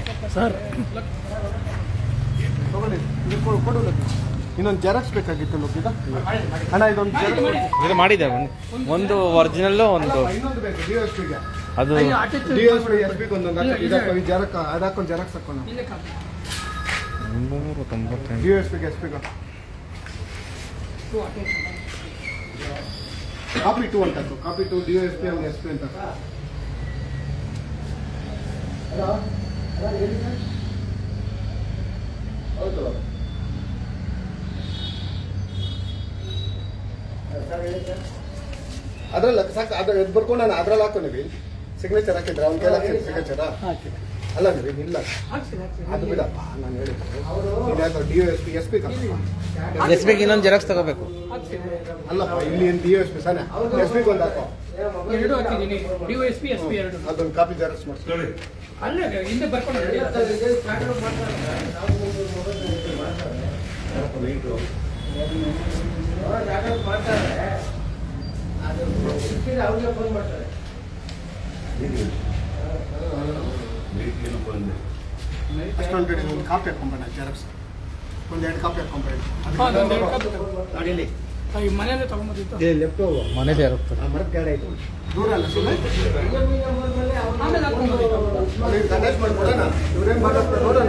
ತಗೊಳ್ಳಿ ಇದು ಕೊಡು ಕೊಡು ಲಕ್ಷ್ಮಿ. ಇನ್ನೊಂದು ಜೆರಾಕ್ಸ್ ಬೇಕಾಗಿತ್ತು ಲೋಕಿದ ಅಣ್ಣ ಇದೊಂದು ಜೆರಾಕ್ಸ್
ಇದು ಮಾಡಿದೆ ಒಂದು ಒಂದು ಒರಿಜಿನಲ್ ಒಂದು
ಇನ್ನೊಂದು ಬೇಕು ಡಿ ಎಸ್ ಪಿಗೆ
ಅದು
ಅಯ್ಯೋ, attach
D S P S ಪಿಗೆ ಒಂದೊಂದು ಹಾಕು. ಇದಕ್ಕೆ ಈ ಜೆರಾಕ್ ಅದಾಕೊಂದು ಜೆರಾಕ್ಸ್ ಹಾಕೋಣ
ಇಲ್ಲೇ ಕಾಪಿ.
ಮುನ್ನೂರ ತೊಂಬತ್ತೆಂಟು
ಡಿ ಎಸ್ ಪಿಗೆ ಎಸ್ ಪಿಗೆ
ಟು attention.
ಕಾಪಿ ಟು ಅಂತ ಹಾಕು. Copy to D S P ಆಮೇಲೆ ಎಸ್ ಪಿ ಅಂತ ಹಾಕು. ಹೌದು ಅದ್ರಲ್ಲಿ ಸಾಕು ಅದ್ರ ಎದ್ದು ಬರ್ಕೊಂಡು ನಾನು ಅದ್ರಲ್ಲಿ ಹಾಕೋ ನೀವು ಸಿಗ್ನೇಚರ್ ಹಾಕಿದ್ರೆ ಅವ್ನ ಕೈಲಿ ಹಾಕಿದ್ರೆ ಸಿಗ್ನೇಚರ ಅಲ್ಲ ನೀವು ಇಲ್ಲ
ಹಾಕ್ಸಿ, ಹಾಕ್ಸಿ.
ಅದು ಬಿಡಪ್ಪ ನಾನು ಹೇಳಿದ್ದು D S P S P
S ಬಿಗೆ ಇನ್ನೊಂದು ಜೆರಾಕ್ಸ್ ತಗೋಬೇಕು
ಹಾಕ್ಸಿ.
ಅಲ್ಲಪ್ಪ ಇಲ್ಲಿ ಡಿ ಎಸ್ ಪಿ ಸಾನೆ ಎಸ್ ಪಿಗೆ ಒಂದು ಹಾಕೋ
ಎರಡು ಹಾಕಿದ್ದೀನಿ D S P S P ಎರಡು
ಅದೊಂದು ಕಾಪಿ ಜೆರಾಕ್ಸ್ ಮಾಡಿಸ್ಕೊಳ್ಳಿ
ಅಲ್ಲೇ ಹಿಂದೆ ಬರ್ಕೊಂಡು ready ಆಗ್ತದೆ.
ಅಷ್ಟೊಂದು ಕಡೆ ಒಂದು ಕಾಪಿ ಹಾಕೊಂಬೇಡ ಜೆರಾಕ್ಸ್ ಒಂದು ಎರಡು ಕಾಪಿ ಹಾಕೊಂಬೇಡ
ಹಾ, ಅದೊಂದು ಎರಡು ಕಾಪಿ ತಗೋ. ಆ, ಈ ಮನೆಯಲ್ಲೇ ತಗೊಂಬಂದಿತ್ತು
ಲೆಫ್ಟ್ ಹೋಗು
ಮನೆ ಸೇರುತ್ತೆ
ಆ ಮರದ ಕೆಳಗೆ ಆಯ್ತು ದೂರ ಅಲ್ಲ ಸುಮ್ಮನೆ
ಆಮೇಲೆ ಹಾಕೊಂಡ್ಬಂದಿತ್ತು
ನೀವು ಕಂಡಕ್ಟ್ ಮಾಡ್ಕೊಡೋಣ ಇವ್ರೇನು ಮಾತಾಡ್ತಾರೆ ನೋಡೋಣ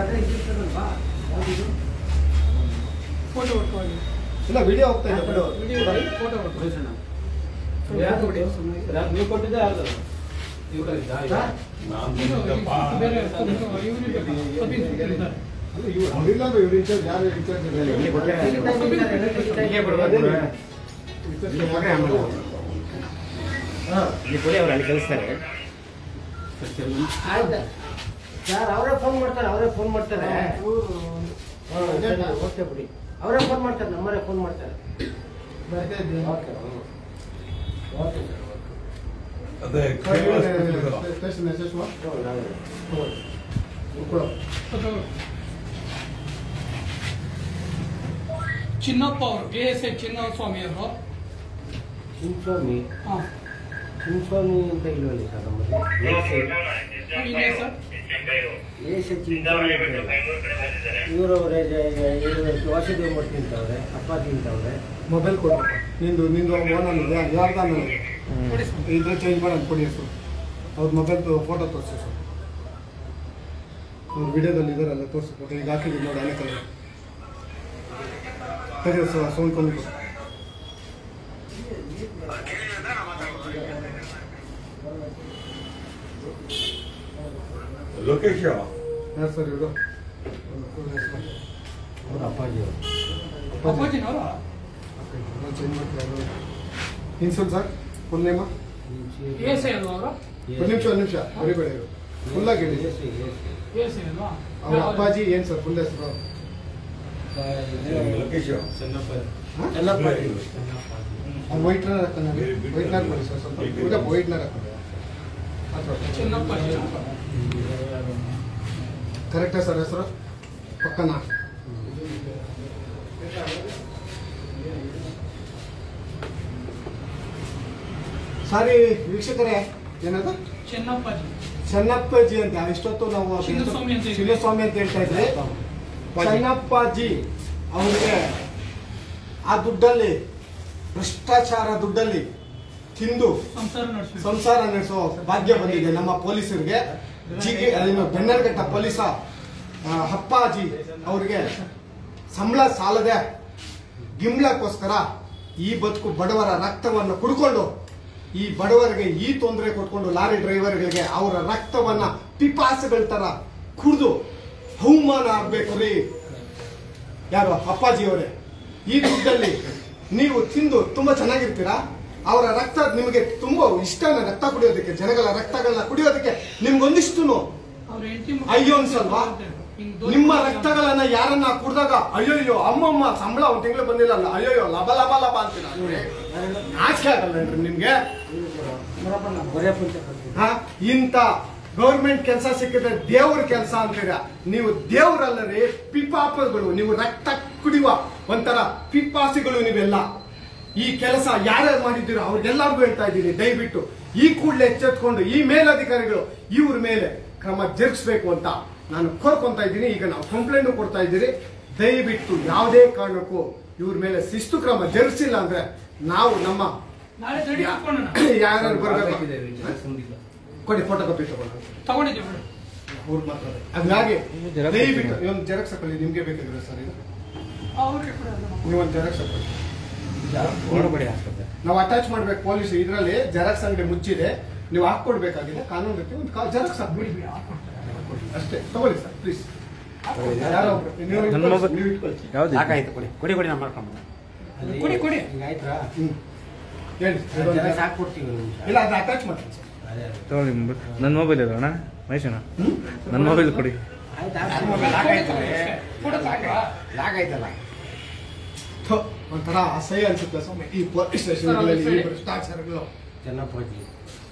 ಫೋಟೋ ಹೊಡ್ಕೊಳ್ಳಿ
ಇಲ್ಲ ವಿಡಿಯೋ ಹೋಗ್ತಾ ಇದೆ ಬಿಡು
ವಿಡಿಯೋ ಫೋಟೋ ಹೊಡ್ಕೊಳ್ಳಿ
ನೀವು ಕೊಟ್ಟಿದ್ದೆ ಯಾವ್ದು
ಬೇರೆ ಇವ್ರಿಗೆ ಬೇಕು. ಸಬ್ ಇನ್ಸ್ಪೆಕ್ಟರ್ ಇದ್ದಾರೆ.
ಅಲ್ಲ ಇವ್ರು ಅವ್ರಿಲ್ಲ ಅಂದ್ರೆ ಇವ್ರು ಇನ್ಚಾರ್ಜ್ ಯಾರು ಇನ್ಚಾರ್ಜ್
ಇಲ್ಲಿಗೆ ಬರ್ಬೋದು ಇಲ್ಲಿ ಕೊಡಿ ಅವ್ರು ಅಲ್ಲಿ ಕಳಿಸ್ತಾರೆ
ಸರ್ ಅವರೇ ಫೋನ್ ಮಾಡ್ತಾರೆ ಅವರೇ ಫೋನ್ ಮಾಡ್ತಾರೆ ಓಕೆ ಬಿಡಿ ಅವರೇ ಫೋನ್ ಮಾಡ್ತಾರೆ ನಮ್ಮರೇ ಫೋನ್ ಮಾಡ್ತಾರೆ okay okay
station S
photo. Chinnappa ಅವರು ಎ ಎಸ್ ಐ ಚಿನ್ನಸ್ವಾಮಿ ಅವರು
ಚಿನ್ಸ್ವಾಮಿ
ಹಾ
ಚಿನ್ಸ್ವಾಮಿ ಅಂತ ಇಲ್ವಲ್ಲ ಸರ್ ನಮ್ಮಲ್ಲಿ
ಇನ್ನೇ ಸರ್
ಎ ಸಿ ಚಿನ್ಸ್ವಾಮಿ ಇವರವರೇ ವಾಸುದೇವ್ ಮಠ ತಿಂತವ್ರೆ ಅಪ್ಪ ತಿಂತವ್ರೆ
ಮೊಬೈಲ್ ಕೊಡಪ್ಪ ನಿಂದು ನಿಂದು ಓನಲ್ ಇದೆ ಯಾರ್ದ ನನಗೆ
ಕೊಡಿ ಸರ್
ಇದ್ರೆ ಚೇಂಜ್ ಮಾಡೋಣ ಕೊಡಿ ಹೆಸರು ಅವ್ರ ಮೊಬೈಲ್ ಫೋಟೋ ತೋರಿಸಿ ಸರ್ ಅವ್ರ ವಿಡಿಯೋದಲ್ಲಿ ಇದಾರಲ್ಲ ತೋರಿಸಿ ಫೋಟೋ ಈಗ ಹಾಕಿದ್ದೀನಿ ನೋಡಿ ಅನೇಕ ತೆಗೆದು ಸರ್ ಸೌಂಡ್ ಕಮ್ಮಿ ಕೊಡಿ
ಲೋಕೇಶ್
ಯಾರು ಸರ್ ಇವರು
ಅವ್ರ ಅಪ್ಪಾಜಿ ಅವರು
ಅಪ್ಪಾಜಿನವರ
ಚೇಂಜ್ ಮಾಡ್ತಾರೆ ಇನ್ಸುಲ್ sir full name
A S I ಅಲ್ವಾ ಅವರು
ಒಂದು ನಿಮಿಷ ಒಂದು ನಿಮಿಷ ಬರಿಬೇಡ ಇವರು ಫುಲ್ಲಾಗಿ ಹೇಳಿ
A C A C
A S I ಅಲ್ವಾ
ಅವ್ರ ಅಪ್ಪಾಜಿ ಏನು ಸರ್ ಫುಲ್ ಹೆಸರು
ಲೋಕೇಶ್
ಚೆನ್ನಪ್ಪ
ಅವ್ರು ವೈಟ್ನರ್ ಹಾಕೊಂಡು ವೈಟ್ನರ್ ಮಾಡಿ ಸರ್ ಸ್ವಲ್ಪ ಊಟ ವೈಟ್ನರ್ ಹಾಕೊಂಡು
ಚಿನ್ನಪ್ಪ
ಕರೆಕ್ಟಾ ಸರ್ ಹೆಸರು ಪಕ್ಕನಾ ಸಾರಿ ವೀಕ್ಷಕರೇ ಏನದು
ಚಿನ್ನಪ್ಪಾಜಿ
ಚೆನ್ನಪ್ಪಾಜಿ ಅಂತ ಇಷ್ಟೊತ್ತು ನಾವು
ಚಿನ್ನಸ್ವಾಮಿ ಅಂತ ಇದ್ವಿ.
ಚಿನ್ನಸ್ವಾಮಿ ಅಂತ ಹೇಳ್ತಾ ಇದ್ರಿ ಚೆನ್ನಪ್ಪಾಜಿ ಅವರಿಗೆ ಆ ದುಡ್ಡಲ್ಲಿ ಭ್ರಷ್ಟಾಚಾರ ದುಡ್ಡಲ್ಲಿ ತಿಂದು
ಸಂಸಾರ ನಡೆಸಿ
ಸಂಸಾರ ನಡೆಸೋ ಭಾಗ್ಯ ಬಂದಿದೆ ನಮ್ಮ ಪೊಲೀಸರಿಗೆ ಜಿಗೆ ಏನು ಬೆನ್ನರ್ಘಟ್ಟ ಪೊಲೀಸ ಆ, ಹಪ್ಪಾಜಿ ಅವರಿಗೆ ಸಂಬಳ ಸಾಲದೆ ಗಿಂಬ್ಲಕ್ಕೋಸ್ಕರ ಈ ಬದುಕು ಬಡವರ ರಕ್ತವನ್ನು ಕುಡ್ಕೊಂಡು ಈ ಬಡವರಿಗೆ ಈ ತೊಂದರೆ ಕೊಟ್ಕೊಂಡು ಲಾರಿ ಡ್ರೈವರ್ಗಳಿಗೆ ಅವರ ರಕ್ತವನ್ನ ಪಿಪಾಸುಗಳ ತರ ಕುಡಿದು ಅವಮಾನ ಆಗ್ಬೇಕು ರೀ ಯಾರು ಅಪ್ಪಾಜಿ ಅವರೇ ಈ ದುಡ್ಡಲ್ಲಿ ನೀವು ತಿಂದು ತುಂಬಾ ಚೆನ್ನಾಗಿರ್ತೀರಾ ಅವರ ರಕ್ತ ನಿಮಗೆ ತುಂಬಾ ಇಷ್ಟನ ರಕ್ತ ಕುಡಿಯೋದಕ್ಕೆ ಜನಗಳ ರಕ್ತಗಳನ್ನ ಕುಡಿಯೋದಕ್ಕೆ ನಿಮ್ಗೊಂದಿಷ್ಟು
ಅವ್ರ ಹೆಂಡತಿ
ಅಯ್ಯೋ ಅನ್ಸಲ್ವಾ
ಹಿಂಗ್ ದೋಚ್-
ನಿಮ್ಮ ರಕ್ತಗಳನ್ನ ಯಾರನ್ನ ಕುಡ್ದಾಗ ಅಯ್ಯೋಯ್ಯೋ ಅಮ್ಮಮ್ಮ ಸಂಬಳ ಒಂದ್ ತಿಂಗಳು ಬಂದಿಲ್ಲ ಅಲ್ಲ ಅಯ್ಯೋಯ್ಯೋ ಲಬ ಲಬ ಲಬ ಅಂತೀರ ನಾಚಿಕೆ ಆಗಲ್ಲ ನಿಮ್ಗೆ
ಬರೆಯಪ್ಪ ಅಂತ ಕರ್ತೀನಿ.
ಹಾ ಇಂಥ ಗೌರ್ಮೆಂಟ್ ಕೆಲಸ ಸಿಕ್ಕಿದ್ರೆ ದೇವ್ರ ಕೆಲಸ ಅಂತೀರ ನೀವು ದೇವ್ರಲ್ಲರಿ ಪಿಪಾಪಗಳು ನೀವು ರಕ್ತ ಕುಡಿಯುವ ಒಂಥರ ಪಿಪಾಸಿಗಳು ನೀವೆಲ್ಲ ಈ ಕೆಲಸ ಯಾರ್ಯಾರು ಮಾಡಿದ್ದೀರೋ ಅವ್ರಿಗೆಲ್ಲರಿಗೂ ಹೇಳ್ತಾ ಇದ್ದೀನಿ ದಯವಿಟ್ಟು ಈ ಕೂಡಲೇ ಎಚ್ಚೆತ್ಕೊಂಡು ಈ ಮೇಲಧಿಕಾರಿಗಳು ಇವ್ರ ಮೇಲೆ ಕ್ರಮ ಜರುಗಿಸ್ಬೇಕು ಅಂತ ನಾನು ಕೋರ್ಕೊಂತ ಇದ್ದೀನಿ ಈಗ ನಾವು ಕಂಪ್ಲೇಂಟ್ ಕೊಡ್ತಾ ಇದ್ದೀರಿ ದಯವಿಟ್ಟು ಯಾವುದೇ ಕಾರಣಕ್ಕೂ ಇವ್ರ ಮೇಲೆ ಶಿಸ್ತು ಕ್ರಮ ಜರುಗಿಸಿಲ್ಲ ಅಂದ್ರೆ ನಾವು ನಮ್ಮ
ನಾಳೆ ರೆಡಿ ಹಾಕೋಣ
ಯಾರು ಬರ್ಬೇಕು ಕೊಡಿ ಫೋಟೋ ಕಾಪಿ ತಗೊಂಡು
ತಗೊಂಡಿದ್ದೀವಿ ಬಿಡು
ಅವ್ರು ಮಾತಾಡಿ ಹಂಗಾಗಿ
Xerox
ದಯವಿಟ್ಟು ಒಂದು ಜೆರಾಕ್ಸ್ ಹಾಕೊಳ್ಳಿ ನಿಮ್ಗೆ ಬೇಕಾಗಿರೋ ಸರ್ ಇದು
ಅವ್ರಿಗೆ ಕೂಡ ಅದನ್ನ
ನೀವು ಒಂದು ಜೆರಾಕ್ಸ್ ಹಾಕೊಳ್ಳಿ
ನೋಡ್ಬೇಡಿ ಹಾಕ್ತದೆ
ನಾವು ಅಟ್ಯಾಚ್ ಮಾಡ್ಬೇಕು ಪೊಲೀಸ್ ಇದರಲ್ಲಿ ಜೆರಾಕ್ಸ್ ಅಂಗಡಿ ಮುಚ್ಚಿದೆ ನೀವು ಹಾಕೊಡ್ಬೇಕಾಗಿದೆ ಕಾನೂನು ರೀತಿ ಒಂದು ಜೆರಾಕ್ಸ್ ಹಾಕ್ಬಿಡಿ
ಬಿಡಿ ಹಾಕೊಡ್ತಾರೆ
ಅಷ್ಟೇ ತಗೊಳ್ಳಿ ಸರ್ ಪ್ಲೀಸ್ ಯಾರೋ ಒಬ್ರು ನೀವು
ನನ್ನ
ಇಟ್ಕೊಳ್ಳಿ,
ಮೊಬೈಲ್-
ನೀವು ಇಟ್ಕೊಳ್ಳಿ
ಯಾವ್ದು
ಸಾಕಾಯ್ತು ಕೊಡಿ ಕೊಡಿ ಕೊಡಿ ನಾನು ಮಾಡ್ಕೊಂಡು
ಅಲ್ಲಿ
ಕೊಡಿ, ಕೊಡಿ.
ಈಗ ಆಯ್ತಾ
ಹ್ಮ್ ಹೇಳಿ
ಜನ ಸಾಕ್ಬಿಡ್ತೀವಿ ಒಂದು ನಿಮಿಷ
ಇಲ್ಲ ಅದು ಅಟ್ಯಾಚ್ ಮಾಡ್ತೀನಿ ಸರ್
ಅದೇ ಅದೇ.
ತಗೊಳ್ಳಿ ನನ್ನ ಮೊಬೈಲ್ ಇದೆ ಅಣ್ಣ ಮಹೇಶಣ್ಣ ನನ್ನ ಮೊಬೈಲ್ ಕೊಡಿ
ಆಯ್ತಾ
ಫೋಟೋ ತಗೊಂಡ್ರಾ?
ಲಾಗ್ ಆಯ್ತಲ್ಲ
ಥು, ಒಂಥರ ಅಸಹ್ಯ ಅನ್ಸುತ್ತೆ ಸ್ವಾಮಿ ಈ ಪೊಲೀಸ್ ಸ್ಟೇಷನ್ಗಳಲ್ಲಿ ಈ ಭ್ರಷ್ಟಾಚಾರಗಳು
ಚೆನ್ನಾಗಿ ಹೋಗಿ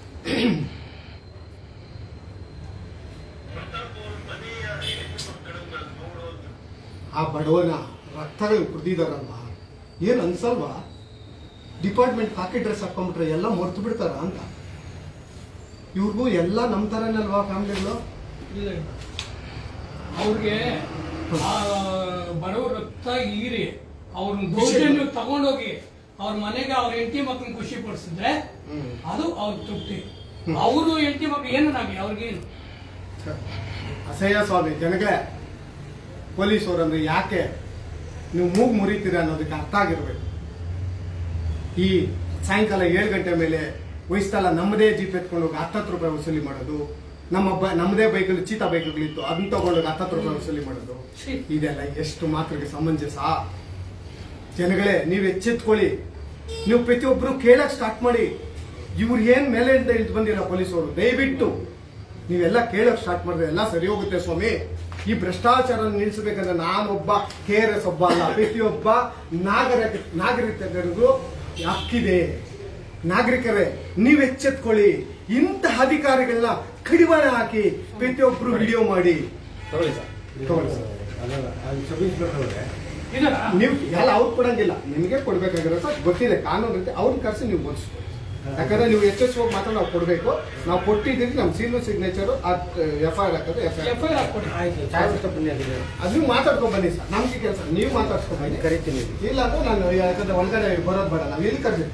ಆ ಬಡವನ ರಕ್ತಗಳು ಕುಡ್ದಿದಾರಲ್ವ ಏನ್ ಅನ್ಸಲ್ವಾ ಡಿಪಾರ್ಟ್ಮೆಂಟ್ ಕಾಕಿ ಡ್ರೆಸ್ ಹಾಕೊಂಡ್ಬಿಟ್ರೆ ಎಲ್ಲ ಮರ್ತು ಬಿಡ್ತಾರ ಅಂತ ಇವ್ರಿಗೂ ಎಲ್ಲ ನಮ್ ತರನಲ್ವಾ ಫ್ಯಾಮಿಲಿಗಳು
ಇಲ್ಲ ಇಲ್ಲ. ಅವ್ರಿಗೆ ಆ ಬಡವ್ರ ರಕ್ತ ಈರಿ ಅವ್ರನ್ನ ದೌರ್ಜನ್ಯ ತಗೊಂಡೋಗಿ ಅವ್ರ ಮನೆಗೆ ಅವ್ರ ಹೆಂಡತಿ ಮಕ್ಕಳನ್ನ ಖುಷಿ ಪಡಿಸಿದ್ರೆ ಅದು ಅವ್ರ ತೃಪ್ತಿ ಅವರು ಹೆಂಡತಿ ಮಕ್ಳು ಏನಾಗ್ಲಿ ಅವ್ರಿಗೇನು
ಅಸಹ್ಯ ಸ್ವಾಮಿ ಜನಗಳೇ ಪೊಲೀಸವ್ರಂದ್ರೆ ಯಾಕೆ ನೀವು ಮೂಗ್ ಮುರಿತೀರ ಅನ್ನೋದಕ್ಕೆ ಅರ್ಥ ಆಗಿರ್ಬೇಕು ಈ ಸಾಯಂಕಾಲ ಏಳು ಗಂಟೆ ಮೇಲೆ ವಹಿಸ್ತಲ್ಲ ನಮ್ಮದೇ ಜೀಪ್ ಎತ್ಕೊಂಡು ಹೋಗಿ ಹತ್ತತ್ತು ರೂಪಾಯಿ ವಸೂಲಿ ಮಾಡೋದು ನಮ್ಮ ಬ ನಮ್ಮದೇ ಬೈಕಲ್ಲಿ ಚೀತಾ ಬೈಕ್ಗಳಿತ್ತು ಅದನ್ನ ತಗೊಂಡೋಗಿ ಹತ್ತತ್ತು ರೂಪಾಯಿ ವಸೂಲಿ ಮಾಡೋದು
ಛೀ.
ಇದೆಲ್ಲ ಎಷ್ಟು ಮಾತ್ರಕ್ಕೆ ಸಮಂಜಸ ಜನಗಳೇ ನೀವು ಎಚ್ಚೆತ್ಕೊಳ್ಳಿ ನೀವು ಪ್ರತಿಯೊಬ್ಬರು ಕೇಳಕ್ ಸ್ಟಾರ್ಟ್ ಮಾಡಿ ಇವ್ರು ಏನ್ ಮೇಲೆ ಇಳಿದು ಬಂದಿಲ್ಲ ಪೊಲೀಸರು ದಯವಿಟ್ಟು ನೀವೆಲ್ಲ ಕೇಳಕ್ ಸ್ಟಾರ್ಟ್ ಮಾಡಿದ್ರೆ ಎಲ್ಲ ಸರಿ ಹೋಗುತ್ತೆ ಸ್ವಾಮಿ ಈ ಭ್ರಷ್ಟಾಚಾರ ನಿಲ್ಲಿಸಬೇಕಂದ್ರೆ ನಾನೊಬ್ಬ ಕೆ ಆರ್ ಎಸ್ ಒಬ್ಬ ಅಲ್ಲ ಪ್ರತಿಯೊಬ್ಬ ನಾಗರಿಕ ನಾಗರಿಕರಿಗೂ ಹಕ್ಕಿದೆ ನಾಗರಿಕರೇ ನೀವು ಎಚ್ಚೆತ್ಕೊಳ್ಳಿ ಇಂತಹ ಅಧಿಕಾರಿಗಳನ್ನ ಕಡಿವಾಣ ಹಾಕಿ ಪ್ರತಿಯೊಬ್ರು ವಿಡಿಯೋ ಮಾಡಿ
ತಗೊಳ್ಳಿ ಸರ್
ತಗೊಳ್ಳಿ ಸರ್.
ಅಲ್ಲ ಅದು ಸಬ್ ಇನ್ಸ್ಪೆಕ್ಟರ್ ಅವರೇ
ಇದರ
ನೀವು ಎಲ್ಲ ಅವ್ರು ಕೊಡಂಗಿಲ್ಲ ನಿಮಗೆ ಕೊಡ್ಬೇಕಾಗಿರೋ ಸರ್ ಗೊತ್ತಿದೆ ಕಾನೂನು ರೀತಿ ಅವ್ರನ್ನ ಕರೆಸಿ ನೀವು ಓದಿಸ್ಕೊಳ್ಳಿ ಯಾಕಂದ್ರೆ ನೀವು ಎಚ್ ಎಸ್ ಹೋಗಿ ಮಾತ್ರ ನಾವು ಕೊಡಬೇಕು ನಾವು ಕೊಟ್ಟಿದ್ದೀವಿ ನಮ್ಮ seal signature F I R ಹಾಕೋದು F I R
F I R ಹಾಕೊಡಿ
ಆಯ್ತು ಚಾಯ್ ಬಿಟ್ಟು ಬನ್ನಿ ಅಲ್ಲಿಗೆ
ಅದು ನೀವು ಮಾತಾಡ್ಕೊಂಡ್ ಬನ್ನಿ ಸರ್ ನಮ್ಗೆ ಕೆಲಸ ನೀವು ಮಾತಾಡ್ಸ್ಕೊಂಡ್ ಬನ್ನಿ
ಕರಿತೀನಿ
ಇಲ್ಲ ಅಂದ್ರೆ ನಾನು ಯಾಕಂದ್ರೆ ಒಳಗಡೆ ಬರೋದು ಬೇಡ ನಾವು ಇಲ್ಲಿ ಕರ್ತೀವಿ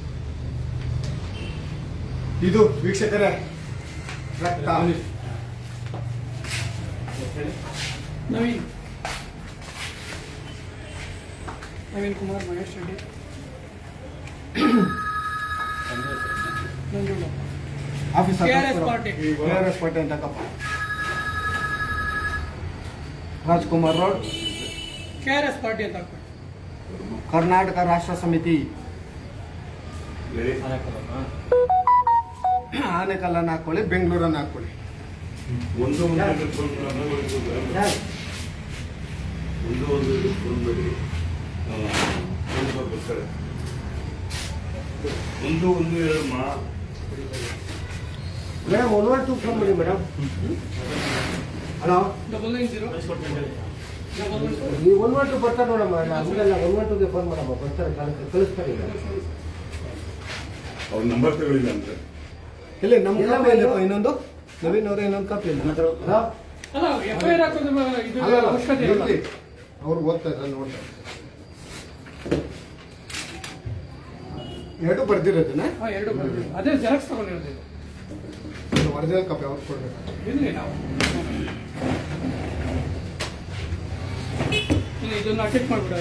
ಇದು ವೀಕ್ಷಕರೇ ರಕ್ತ
Naveen Naveen Kumar Mahesh Reddy Nanjundappa
office
KRS party.
K R S party ಅಂತ ಹಾಕಪ್ಪ Rajkumar road
K R S party ಅಂತ ಹಾಕ್ಬಿಡಿ
ಕರ್ನಾಟಕ ರಾಷ್ಟ್ರ ಸಮಿತಿ ಆನೆಕಲ್ಲನ್ನ ಹಾಕೊಳ್ಳಿ ಬೆಂಗಳೂರನ್ನ ಹಾಕೊಳ್ಳಿ
ಒಂದು ಒಂದು ಒಂದು ಒಂದು ಒಂದು ಬರ್ತಾರೆ ಒಂದು ಒಂದು ಎರಡು ಮಾ
madam one one two phone ಮಾಡಿ madam hello
double nine zero double one
ನೀವು ಒನ್ ಒನ್ ಟು ಬರ್ತಾರೆ ನೋಡಮ್ಮ ಹಂಗಲ್ಲ ಒನ್ ಒನ್ ಟೂಗೆ ಫೋನ್ ಮಾಡಮ್ಮ ಬರ್ತಾರೆ ಕಳಿಸ್- ಕಳಿಸ್ತಾರೆ ಈಗ
ಅವ್ರ ನಂಬರ್ ತಗೊಳ್ಳಿಲ್ಲ ಅಂತ
ಇಲ್ಲಿ ನಮ್ಮ
ಎಲ್ಲ
ಕಾಪಿ ಇಲ್ಲಪ್ಪ
ಮೇಲೆ-
ಇನ್ನೊಂದು ನವೀನ್ ಅವ್ರ ಇನ್ನೊಂದು ಕಾಪಿ ಇಲ್ಲ
ಹಲೋ
ಅಲ್ಲ ಎಫ್ ಐ ಆರ್ ಹಾಕೋದು ಇದು
ಅಲ್ಲ, ಅಲ್ಲ,
ಅವಶ್ಯಕತೆ ಇಲ್ಲ
ಇರ್ಲಿ. ಅವ್ರು ಓದ್ತಾ ಇದ್ದಾರೆ ನೋಡ್ತಾ ಇದ್ದಾರೆ. ಎರಡು ಬರ್ದಿರೋದನ್ನ
ಹಾ ಎರಡು ಬರ್ತೀವಿ ಅದೇ ಜೆರಾಕ್ಸ್ ತಗೊಂಡಿರೋದು ಇದು
ಒರಿಜಿನಲ್ ಕಾಪಿ ಅವ್ರು ಕೊಡ್ಬೇಕು
ಇರ್ಲಿ ನಾವು ಇಲ್ಲ ಇದನ್ನ ಅಟೆಕ್ಟ್ ಮಾಡ್ಬಿಡ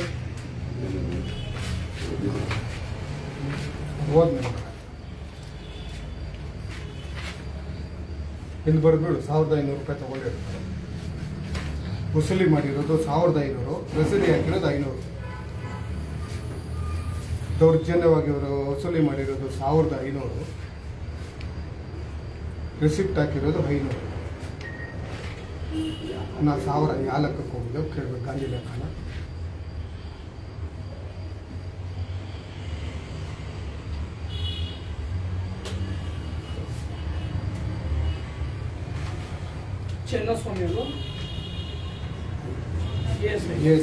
ಹೋದ್ಮೇಲೆ ಇಲ್ಲಿ ಬರ್ಬಿಡು ಸಾವಿರದ ಐನೂರು ರೂಪಾಯಿ ತಗೊಂಡಿರ್ತಾರೆ ವಸೂಲಿ ಮಾಡಿರೋದು ಸಾವಿರದ ಐನೂರು ರಸೀದಿ ಹಾಕಿರೋದು ಐನೂರು ದೌರ್ಜನ್ಯವಾಗಿ ಅವರು ವಸೂಲಿ ಮಾಡಿರೋದು ಸಾವಿರದ ಐನೂರು ರಿಸಿಪ್ಟ್ ಹಾಕಿರೋದು ಐನೂರು ನಾ ಸಾವಿರ ಯಾವ ಲೆಕ್ಕಕ್ಕೆ ಹೋಗಿದ್ದೆವು ಕೇಳ್ಬೇಕು ಗಾಂಧಿ ಲೆಕ್ಕನ
ಚೆನ್ನಸ್ವಾಮಿ ಅವರು ಎಸ್
ಎಸ್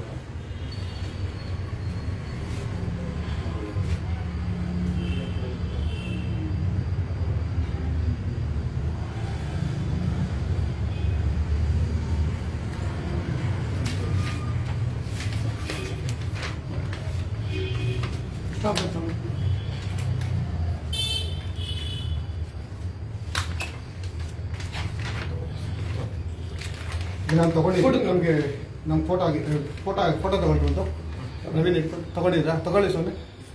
ನಾನು ತಗೊಂಡಿದ್ದು ನಮಗೆ ನಮ್ಮ ಫೋಟೋ ಆಗಿ ಫೋಟೋ ಫೋಟೋ ತಗೊಂಡು ಬಂತು ನವೀನ್ ಇಟ್ಕೊಂಡು ತಗೊಂಡಿದ್ರಾ ತಗೊಳ್ಳಿ ಸ್ವಾಮಿ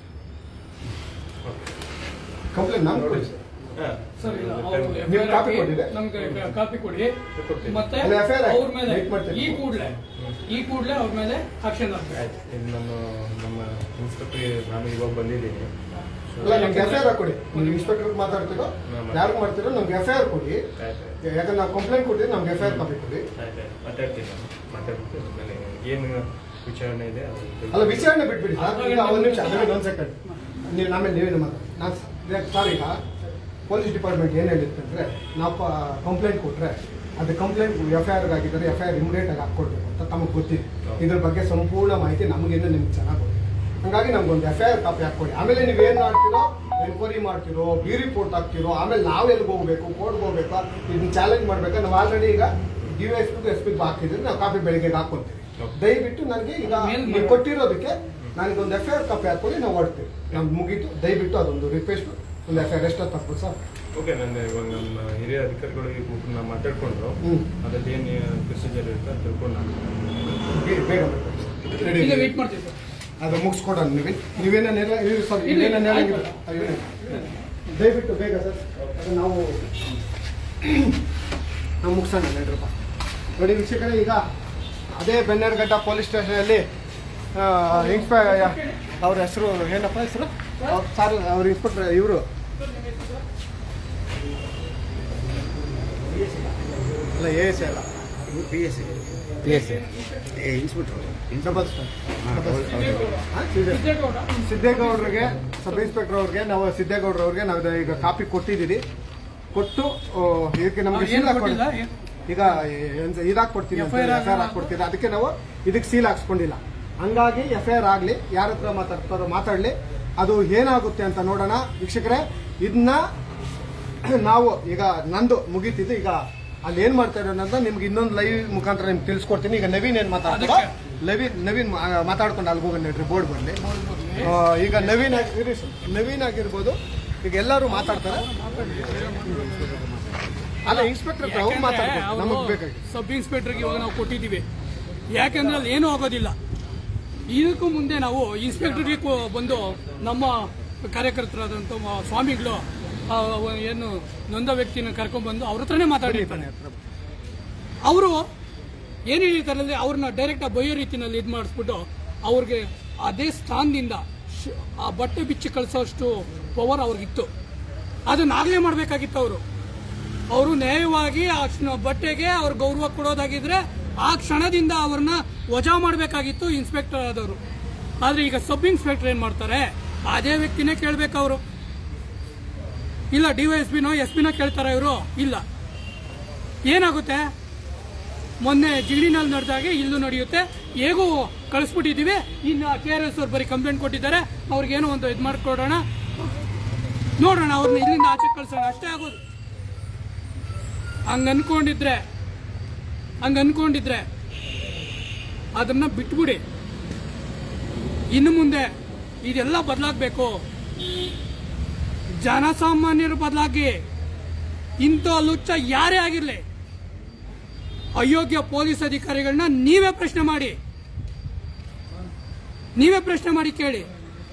ಕಂಪ್ಲೇಂಟ್ ನಾನು ಕೊಡಿ ಸರ್
ಸರ್ ಇಲ್ಲ ಅವರು
ನೀವು ಕಾಪಿ ಕೊಟ್ಟಿದೆ?
ನಮ್ಗೆ ಕಾಪಿ ಕೊಡಿ ಮತ್ತೆ
ಅಲ್ಲಿ FIR
ಅವ್ರ ಮೇಲೆ
wait ಮಾಡ್ತೀನಿ.
ಈ ಕೂಡಲೇ ಈ ಕೂಡಲೇ ಅವ್ರ ಮೇಲೆ ಆಕ್ಷನ್ ಆಗ್ತದೆ
ಆಯ್ತು ಇನ್ನು ನಾನು ನಮ್ಮ ಇನ್ಸ್ಪೆಕ್ಟರ್ ನಾನು ಇವಾಗ ಬಂದಿದ್ದೀನಿ
ಅಲ್ಲ ನಮ್ಗೆ ಎಫ್ ಐ ಆರ್ ಕೊಡಿ ನೀವು ಇನ್ಸ್ಪೆಕ್ಟರ್ ಮಾತಾಡ್ತಿರೋ ಯಾರು ಮಾಡ್ತಿರೋ ನಮ್ಗೆ ಎಫ್ ಐ ಆರ್ ಕೊಡಿ
ಆಯ್ತು
ಯಾಕಂದ್ರೆ ನಾವು ಕಂಪ್ಲೇಂಟ್ ಕೊಟ್ಟಿದ್ರೆ ನಮ್ಗೆ ಎಫ್ ಐ ಆರ್ ಕಾಪಿ ಕೊಡಿ
ಆಯ್ತು ಮಾತಾಡ್ತೀನಿ ನಾನು ಮಾತಾಡ್ಬಿಟ್ಟು ಆಮೇಲೆ ಏನು ವಿಚಾರಣೆ ಇದೆ ಅದು
ಅಲ್ಲ ವಿಚಾರಣೆ ಬಿಟ್ಬಿಡಿ ಸರ್ ಈಗ ಒಂದು ನಿಮಿಷ ಅದರಲ್ಲಿ ಒಂದು ಸೆಕೆಂಡ್ ನೀವು ಆಮೇಲೆ ನೀವೇನು ಮಾತಾಡಿ ನಾನು ಸರ್ ಈಗ ಪೊಲೀಸ್ ಡಿಪಾರ್ಟ್ಮೆಂಟ್ ಏನು ಹೇಳಿತ್ತು ಅಂದರೆ ನಾವು ಕಂಪ್ಲೇಂಟ್ ಕೊಟ್ಟರೆ ಅದು ಕಂಪ್ಲೇಂಟ್ ಎಫ್ ಐ ಆರ್ ಆಗಿದ್ದರೆ ಎಫ್ ಐ ಆರ್ ಇಮಿಡಿಯೇಟ್ ಆಗಿ ಹಾಕ್ಕೊಡ್ಬೇಕು ಅಂತ ತಮಗೆ ಗೊತ್ತಿದೆ ಇದ್ರ ಬಗ್ಗೆ ಸಂಪೂರ್ಣ ಮಾಹಿತಿ ನಮಗೇನು ನಿಮ್ಗೆ ಚೆನ್ನಾಗಿ ಗೊತ್ತಿದೆ ಹಂಗಾಗಿ ನಮ್ಗೊಂದು ಎಫ್ ಐ ಆರ್ ಕಾಪಿ ಹಾಕ್ಕೊಡಿ ಆಮೇಲೆ ನೀವೇನು ಮಾಡ್ತೀರೋ ಎನ್ಕ್ವೈರಿ ಮಾಡ್ತಿರೋ ಬಿ ರಿಪೋರ್ಟ್ ಹಾಕ್ತಿರೋ ಆಮೇಲೆ ನಾವು ಎಲ್ಲಿಗೆ ಹೋಗ್ಬೇಕು ಕೋರ್ಟ್ಗೆ ಹೋಗ್ಬೇಕಾ ಇದನ್ನ ಚಾಲೆಂಜ್ ಮಾಡ್ಬೇಕಾ ನಾವು ಆಲ್ರೆಡಿ ಈಗ D S P S P ಹಾಕಿದ್ರೆ ನಾವು ಕಾಪಿ ಬೆಳಿಗ್ಗೆ ಹಾಕ್ಕೊಳ್ತೀವಿ ದಯವಿಟ್ಟು ನನಗೆ ಈಗ
ಮೇಲ್
ನೀವು
ಮಾಡಿ.
ಕೊಟ್ಟಿರೋದಕ್ಕೆ ನನಗೊಂದು ಎಫ್ ಐ ಆರ್ ಕಾಪಿ ಹಾಕೊಳ್ಳಿ ನಾವು ಹೊಡ್ತೀವಿ ನಮ್ದು ಮುಗೀತು ದಯವಿಟ್ಟು ಅದೊಂದು ರಿಕ್ವೆಸ್ಟ್ ಒಂದು ಎಫ್ ಐ ಆರ್ ಎಷ್ಟು ತಪ್ಪು ಸರ್
ಓಕೆ ನನ್ನ ಇವಾಗ ನಮ್ಮ ಹಿರಿಯ ಅಧಿಕಾರಿಗಳಿಗೆ ಒಬ್ಬರನ್ನ ಮಾತಾಡ್ಕೊಂಡು
ಹ್ಮ್.
ಅದ್ರಲ್ಲಿ ಏನು ಪ್ರೊಸೀಜರ್ ಇರುತ್ತೆ ಅಂತ ತಿಳ್ಕೊಂಡು ನಾನು
ಬೇಗ ಬೇಗ ರೆಡಿ
ಈಗ ವೇಟ್ ಮಾಡ್ತೀವಿ ಸರ್
ಅದು ಮುಗಿಸ್ಕೊಡೋಣ ನೀವೇ ನೀವೇನೇನು ಹೇಳ ಇರಿ ಸರ್
ಇಲ್ಲ,
ನೀವೇನೇನು
ಆಯ್ತು.
ಹೇಳಂಗಿಲ್ಲ ಅಯ್ಯೋ. ದಯವಿಟ್ಟು ಬೇಗ ಸರ್ ಅದು ನಾವು ನಾವು ಮುಗಿಸೋಣ ನಡ್ರಪ್ಪ ನೋಡಿ ವೀಕ್ಷಕರೇ ಈಗ ಅದೇ ಬೆನ್ನರ್ಗಡ್ಡ ಪೊಲೀಸ್ ಸ್ಟೇಷನಲ್ಲಿ ಇನ್ಸ್ಪೆ ಅವ್ರ ಹೆಸರು ಏನಪ್ಪ ಹೆಸರು ಸರ್ ಅವ್ರ ಇನ್ಸ್ಪೆಕ್ಟರ್ ಇವರು ಅಲ್ಲ ಎ ಎಸ್ ಅಲ್ಲ
P S P S inspector
double star ಹಾಂ
ಸಿದ್ದೇಗೌಡ
ಸಿದ್ದೇಗೌಡರಿಗೆ ಸಬ್ ಇನ್ಸ್ಪೆಕ್ಟರ್ ಅವ್ರಿಗೆ ನಾವು ಸಿದ್ದೇಗೌಡರ ಅವ್ರಿಗೆ ನಾವು ಇದು ಈಗ ಕಾಪಿ ಕೊಟ್ಟಿದ್ದೀರಿ ಕೊಟ್ಟು ಆ, ಇದಕ್ಕೆ ನಮ್ಗೆ
ಅವ್ರು
ಸೀಲ್
ಏನು
ಹಾಕ್ಕೊಡಿ
ಕೊಟ್ಟಿಲ್ಲ ಏನು?
ಈಗ ಇದಾಕ್ ಕೊಡ್ತೀನಿ ಎಫ್ ಐ
FIR
ಆರ್ ಹಾಕ್ಕೊಡ್ತೀರಿ ಅದಕ್ಕೆ ನಾವು ಇದಕ್ಕೆ ಸೀಲ್ ಹಾಕ್ಸ್ಕೊಂಡಿಲ್ಲ ಹಂಗಾಗಿ ಎಫ್ ಐ ಆರ್ ಆಗಲಿ ಯಾರ ಹತ್ರ ಮಾತಾಡ್ತಾರೋ ಮಾತಾಡಲಿ ಅದು ಏನಾಗುತ್ತೆ ಅಂತ ನೋಡೋಣ ವೀಕ್ಷಕರೇ ಇದನ್ನ ನಾವು ಈಗ ನಂದು ಮುಗೀತಿದ್ದು ಈಗ ಅಲ್ಲಿ ಏನ್ ಮಾಡ್ತಾರೆ ಅನ್ನೋದನ್ನ ನಿಮ್ಗೆ ಇನ್ನೊಂದು ಲೈವ್ ಮುಖಾಂತರ ನಿಮ್ಗೆ ತಿಳಿಸ್ಕೊಡ್ತೀನಿ ಈಗ ನವೀನ್ ಏನ್ ಮಾತಾಡ್ತಾರೋ ನವೀನ್ ನವೀನ್ ಮಾ- ಮಾತಾಡ್ಕೊಂಡು ಅಲ್ಲಿ ಹೋಗಿ ನಡ್ರಿ ಬೋರ್ಡ್ ಬರಲಿ ಈಗ ನವೀನ್ ಆಗಿ- ಇರಿ ಸರ್. ನವೀನ್ ಆಗಿರ್ಬೋದು ಈಗ ಎಲ್ಲರೂ ಮಾತಾಡ್ತಾರೆ ಅಲ್ಲ ಇನ್ಸ್ಪೆಕ್ಟರ್ ಹತ್ರ ಅವ್ರು ಮಾತಾಡ್ತಾರೆ ನಮಗೆ ಬೇಕಾಗಿ
ಸಬ್ ಇನ್ಸ್ಪೆಕ್ಟರ್ಗೆ ಇವಾಗ ನಾವು ಕೊಟ್ಟಿದ್ದೀವಿ ಯಾಕಂದ್ರೆ ಅಲ್ಲಿ ಏನೂ ಆಗೋದಿಲ್ಲ ಇದಕ್ಕೂ ಮುಂದೆ ನಾವು ಇನ್ಸ್ಪೆಕ್ಟರ್ಗೆ ಕೊ- ಬಂದು ನಮ್ಮ ಕಾರ್ಯಕರ್ತರಾದಂಥ ಮ- ಸ್ವಾಮಿಗಳು ಆ, ಅವ- ಏನು ನೊಂದ ವ್ಯಕ್ತಿನ ಕರ್ಕೊಂಡ್ಬಂದು ಅವ್ರ ಹತ್ರನೇ ಮಾತಾಡಿರ್ತಾನೆ ಅವರು ಏನು ಹೇಳಿರ್ತಾರಲ್ಲಿ ಅವ್ರನ್ನ ಡೈರೆಕ್ಟಾಗಿ ಬೈಯೋ ರೀತಿನಲ್ಲಿ ಇದು ಮಾಡಿಸ್ಬಿಟ್ಟು ಅವ್ರಿಗೆ ಅದೇ ಸ್ಥಾನದಿಂದ ಶ್- ಆ ಬಟ್ಟೆ ಬಿಚ್ಚಿ ಕಳಿಸೋಷ್ಟು ಪವರ್ ಅವ್ರಿಗಿತ್ತು ಅದನ್ನಾಗಲೇ ಮಾಡಬೇಕಾಗಿತ್ತು ಅವರು ಅವರು ನ್ಯಾಯವಾಗಿ ಆ ಕ್ಷಣ- ಬಟ್ಟೆಗೆ ಅವ್ರ ಗೌರವ ಕೊಡೋದಾಗಿದ್ರೆ ಆ ಕ್ಷಣದಿಂದ ಅವ್ರನ್ನ ವಜಾ ಮಾಡಬೇಕಾಗಿತ್ತು ಇನ್ಸ್ಪೆಕ್ಟರ್ ಆದವರು ಆದ್ರೆ ಈಗ ಸಬ್ ಇನ್ಸ್ಪೆಕ್ಟರ್ ಏನ್ ಮಾಡ್ತಾರೆ ಅದೇ ವ್ಯಕ್ತಿನೇ ಕೇಳ್ಬೇಕು ಅವರು ಇಲ್ಲ ಡಿ ವೈ ಎಸ್ ಪಿನೋ ಎಸ್ ಪಿನೋ ಕೇಳ್ತಾರ ಇವರು ಇಲ್ಲ ಏನಾಗುತ್ತೆ ಮೊನ್ನೆ ಜಿಗಣಿನಲ್ಲಿ ನಡೆದಾಗೆ ಇಲ್ಲೂ ನಡೆಯುತ್ತೆ ಹೇಗೂ ಕಳಿಸ್ಬಿಟ್ಟಿದ್ದೀವಿ ಇನ್ನು ಕೆ ಆರ್ ಎಸ್ ಅವ್ರು ಬರೀ ಕಂಪ್ಲೇಂಟ್ ಕೊಟ್ಟಿದ್ದಾರೆ ಅವ್ರಿಗೇನೋ ಒಂದು ಇದು ಮಾಡ್ಕೊಡೋಣ ನೋಡೋಣ ಅವ್ರನ್ನ ಇಲ್ಲಿಂದ ಆಚೆ ಕಳ್ಸೋಣ ಅಷ್ಟೇ ಆಗೋದು ಹಂಗ ಅನ್ಕೊಂಡಿದ್ರೆ ಹಂಗ ಅನ್ಕೊಂಡಿದ್ರೆ ಅದನ್ನ ಬಿಟ್ಬಿಡಿ ಇನ್ನು ಮುಂದೆ ಇದೆಲ್ಲ ಬದಲಾಗಬೇಕು ಜನಸಾಮಾನ್ಯರು ಬದಲಾಗಿ ಇಂಥ ಲುಚ್ಚ ಯಾರೇ ಆಗಿರಲಿ ಅಯೋಗ್ಯ ಪೊಲೀಸ್ ಅಧಿಕಾರಿಗಳನ್ನ ನೀವೇ ಪ್ರಶ್ನೆ ಮಾಡಿ ನೀವೇ ಪ್ರಶ್ನೆ ಮಾಡಿ ಕೇಳಿ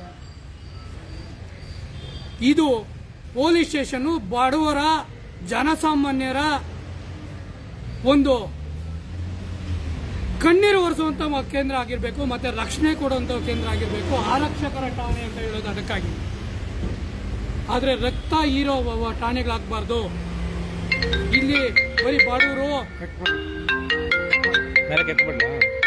ಇದು ಪೊಲೀಸ್ ಸ್ಟೇಷನ್ ಬಡವರ ಜನಸಾಮಾನ್ಯರ ಒಂದು ಕಣ್ಣೀರು ಒರೆಸುವಂತ ಮ- ಕೇಂದ್ರ ಆಗಿರಬೇಕು ಮತ್ತೆ ರಕ್ಷಣೆ ಕೊಡುವಂತ ಕೇಂದ್ರ ಆಗಿರಬೇಕು ಆರಕ್ಷಕರ ಠಾಣೆ ಅಂತ ಹೇಳೋದು ಅದಕ್ಕಾಗಿ ಆದ್ರೆ ರಕ್ತ ಹೀರೋ ವ- ಠಾಣೆಗಳಾಗಬಾರ್ದು ಇಲ್ಲಿ ಬರೀ ಬಾಡೂರು
ಮೇಲೆ ಕೆಟ್ಬಿಡ್ಲಾ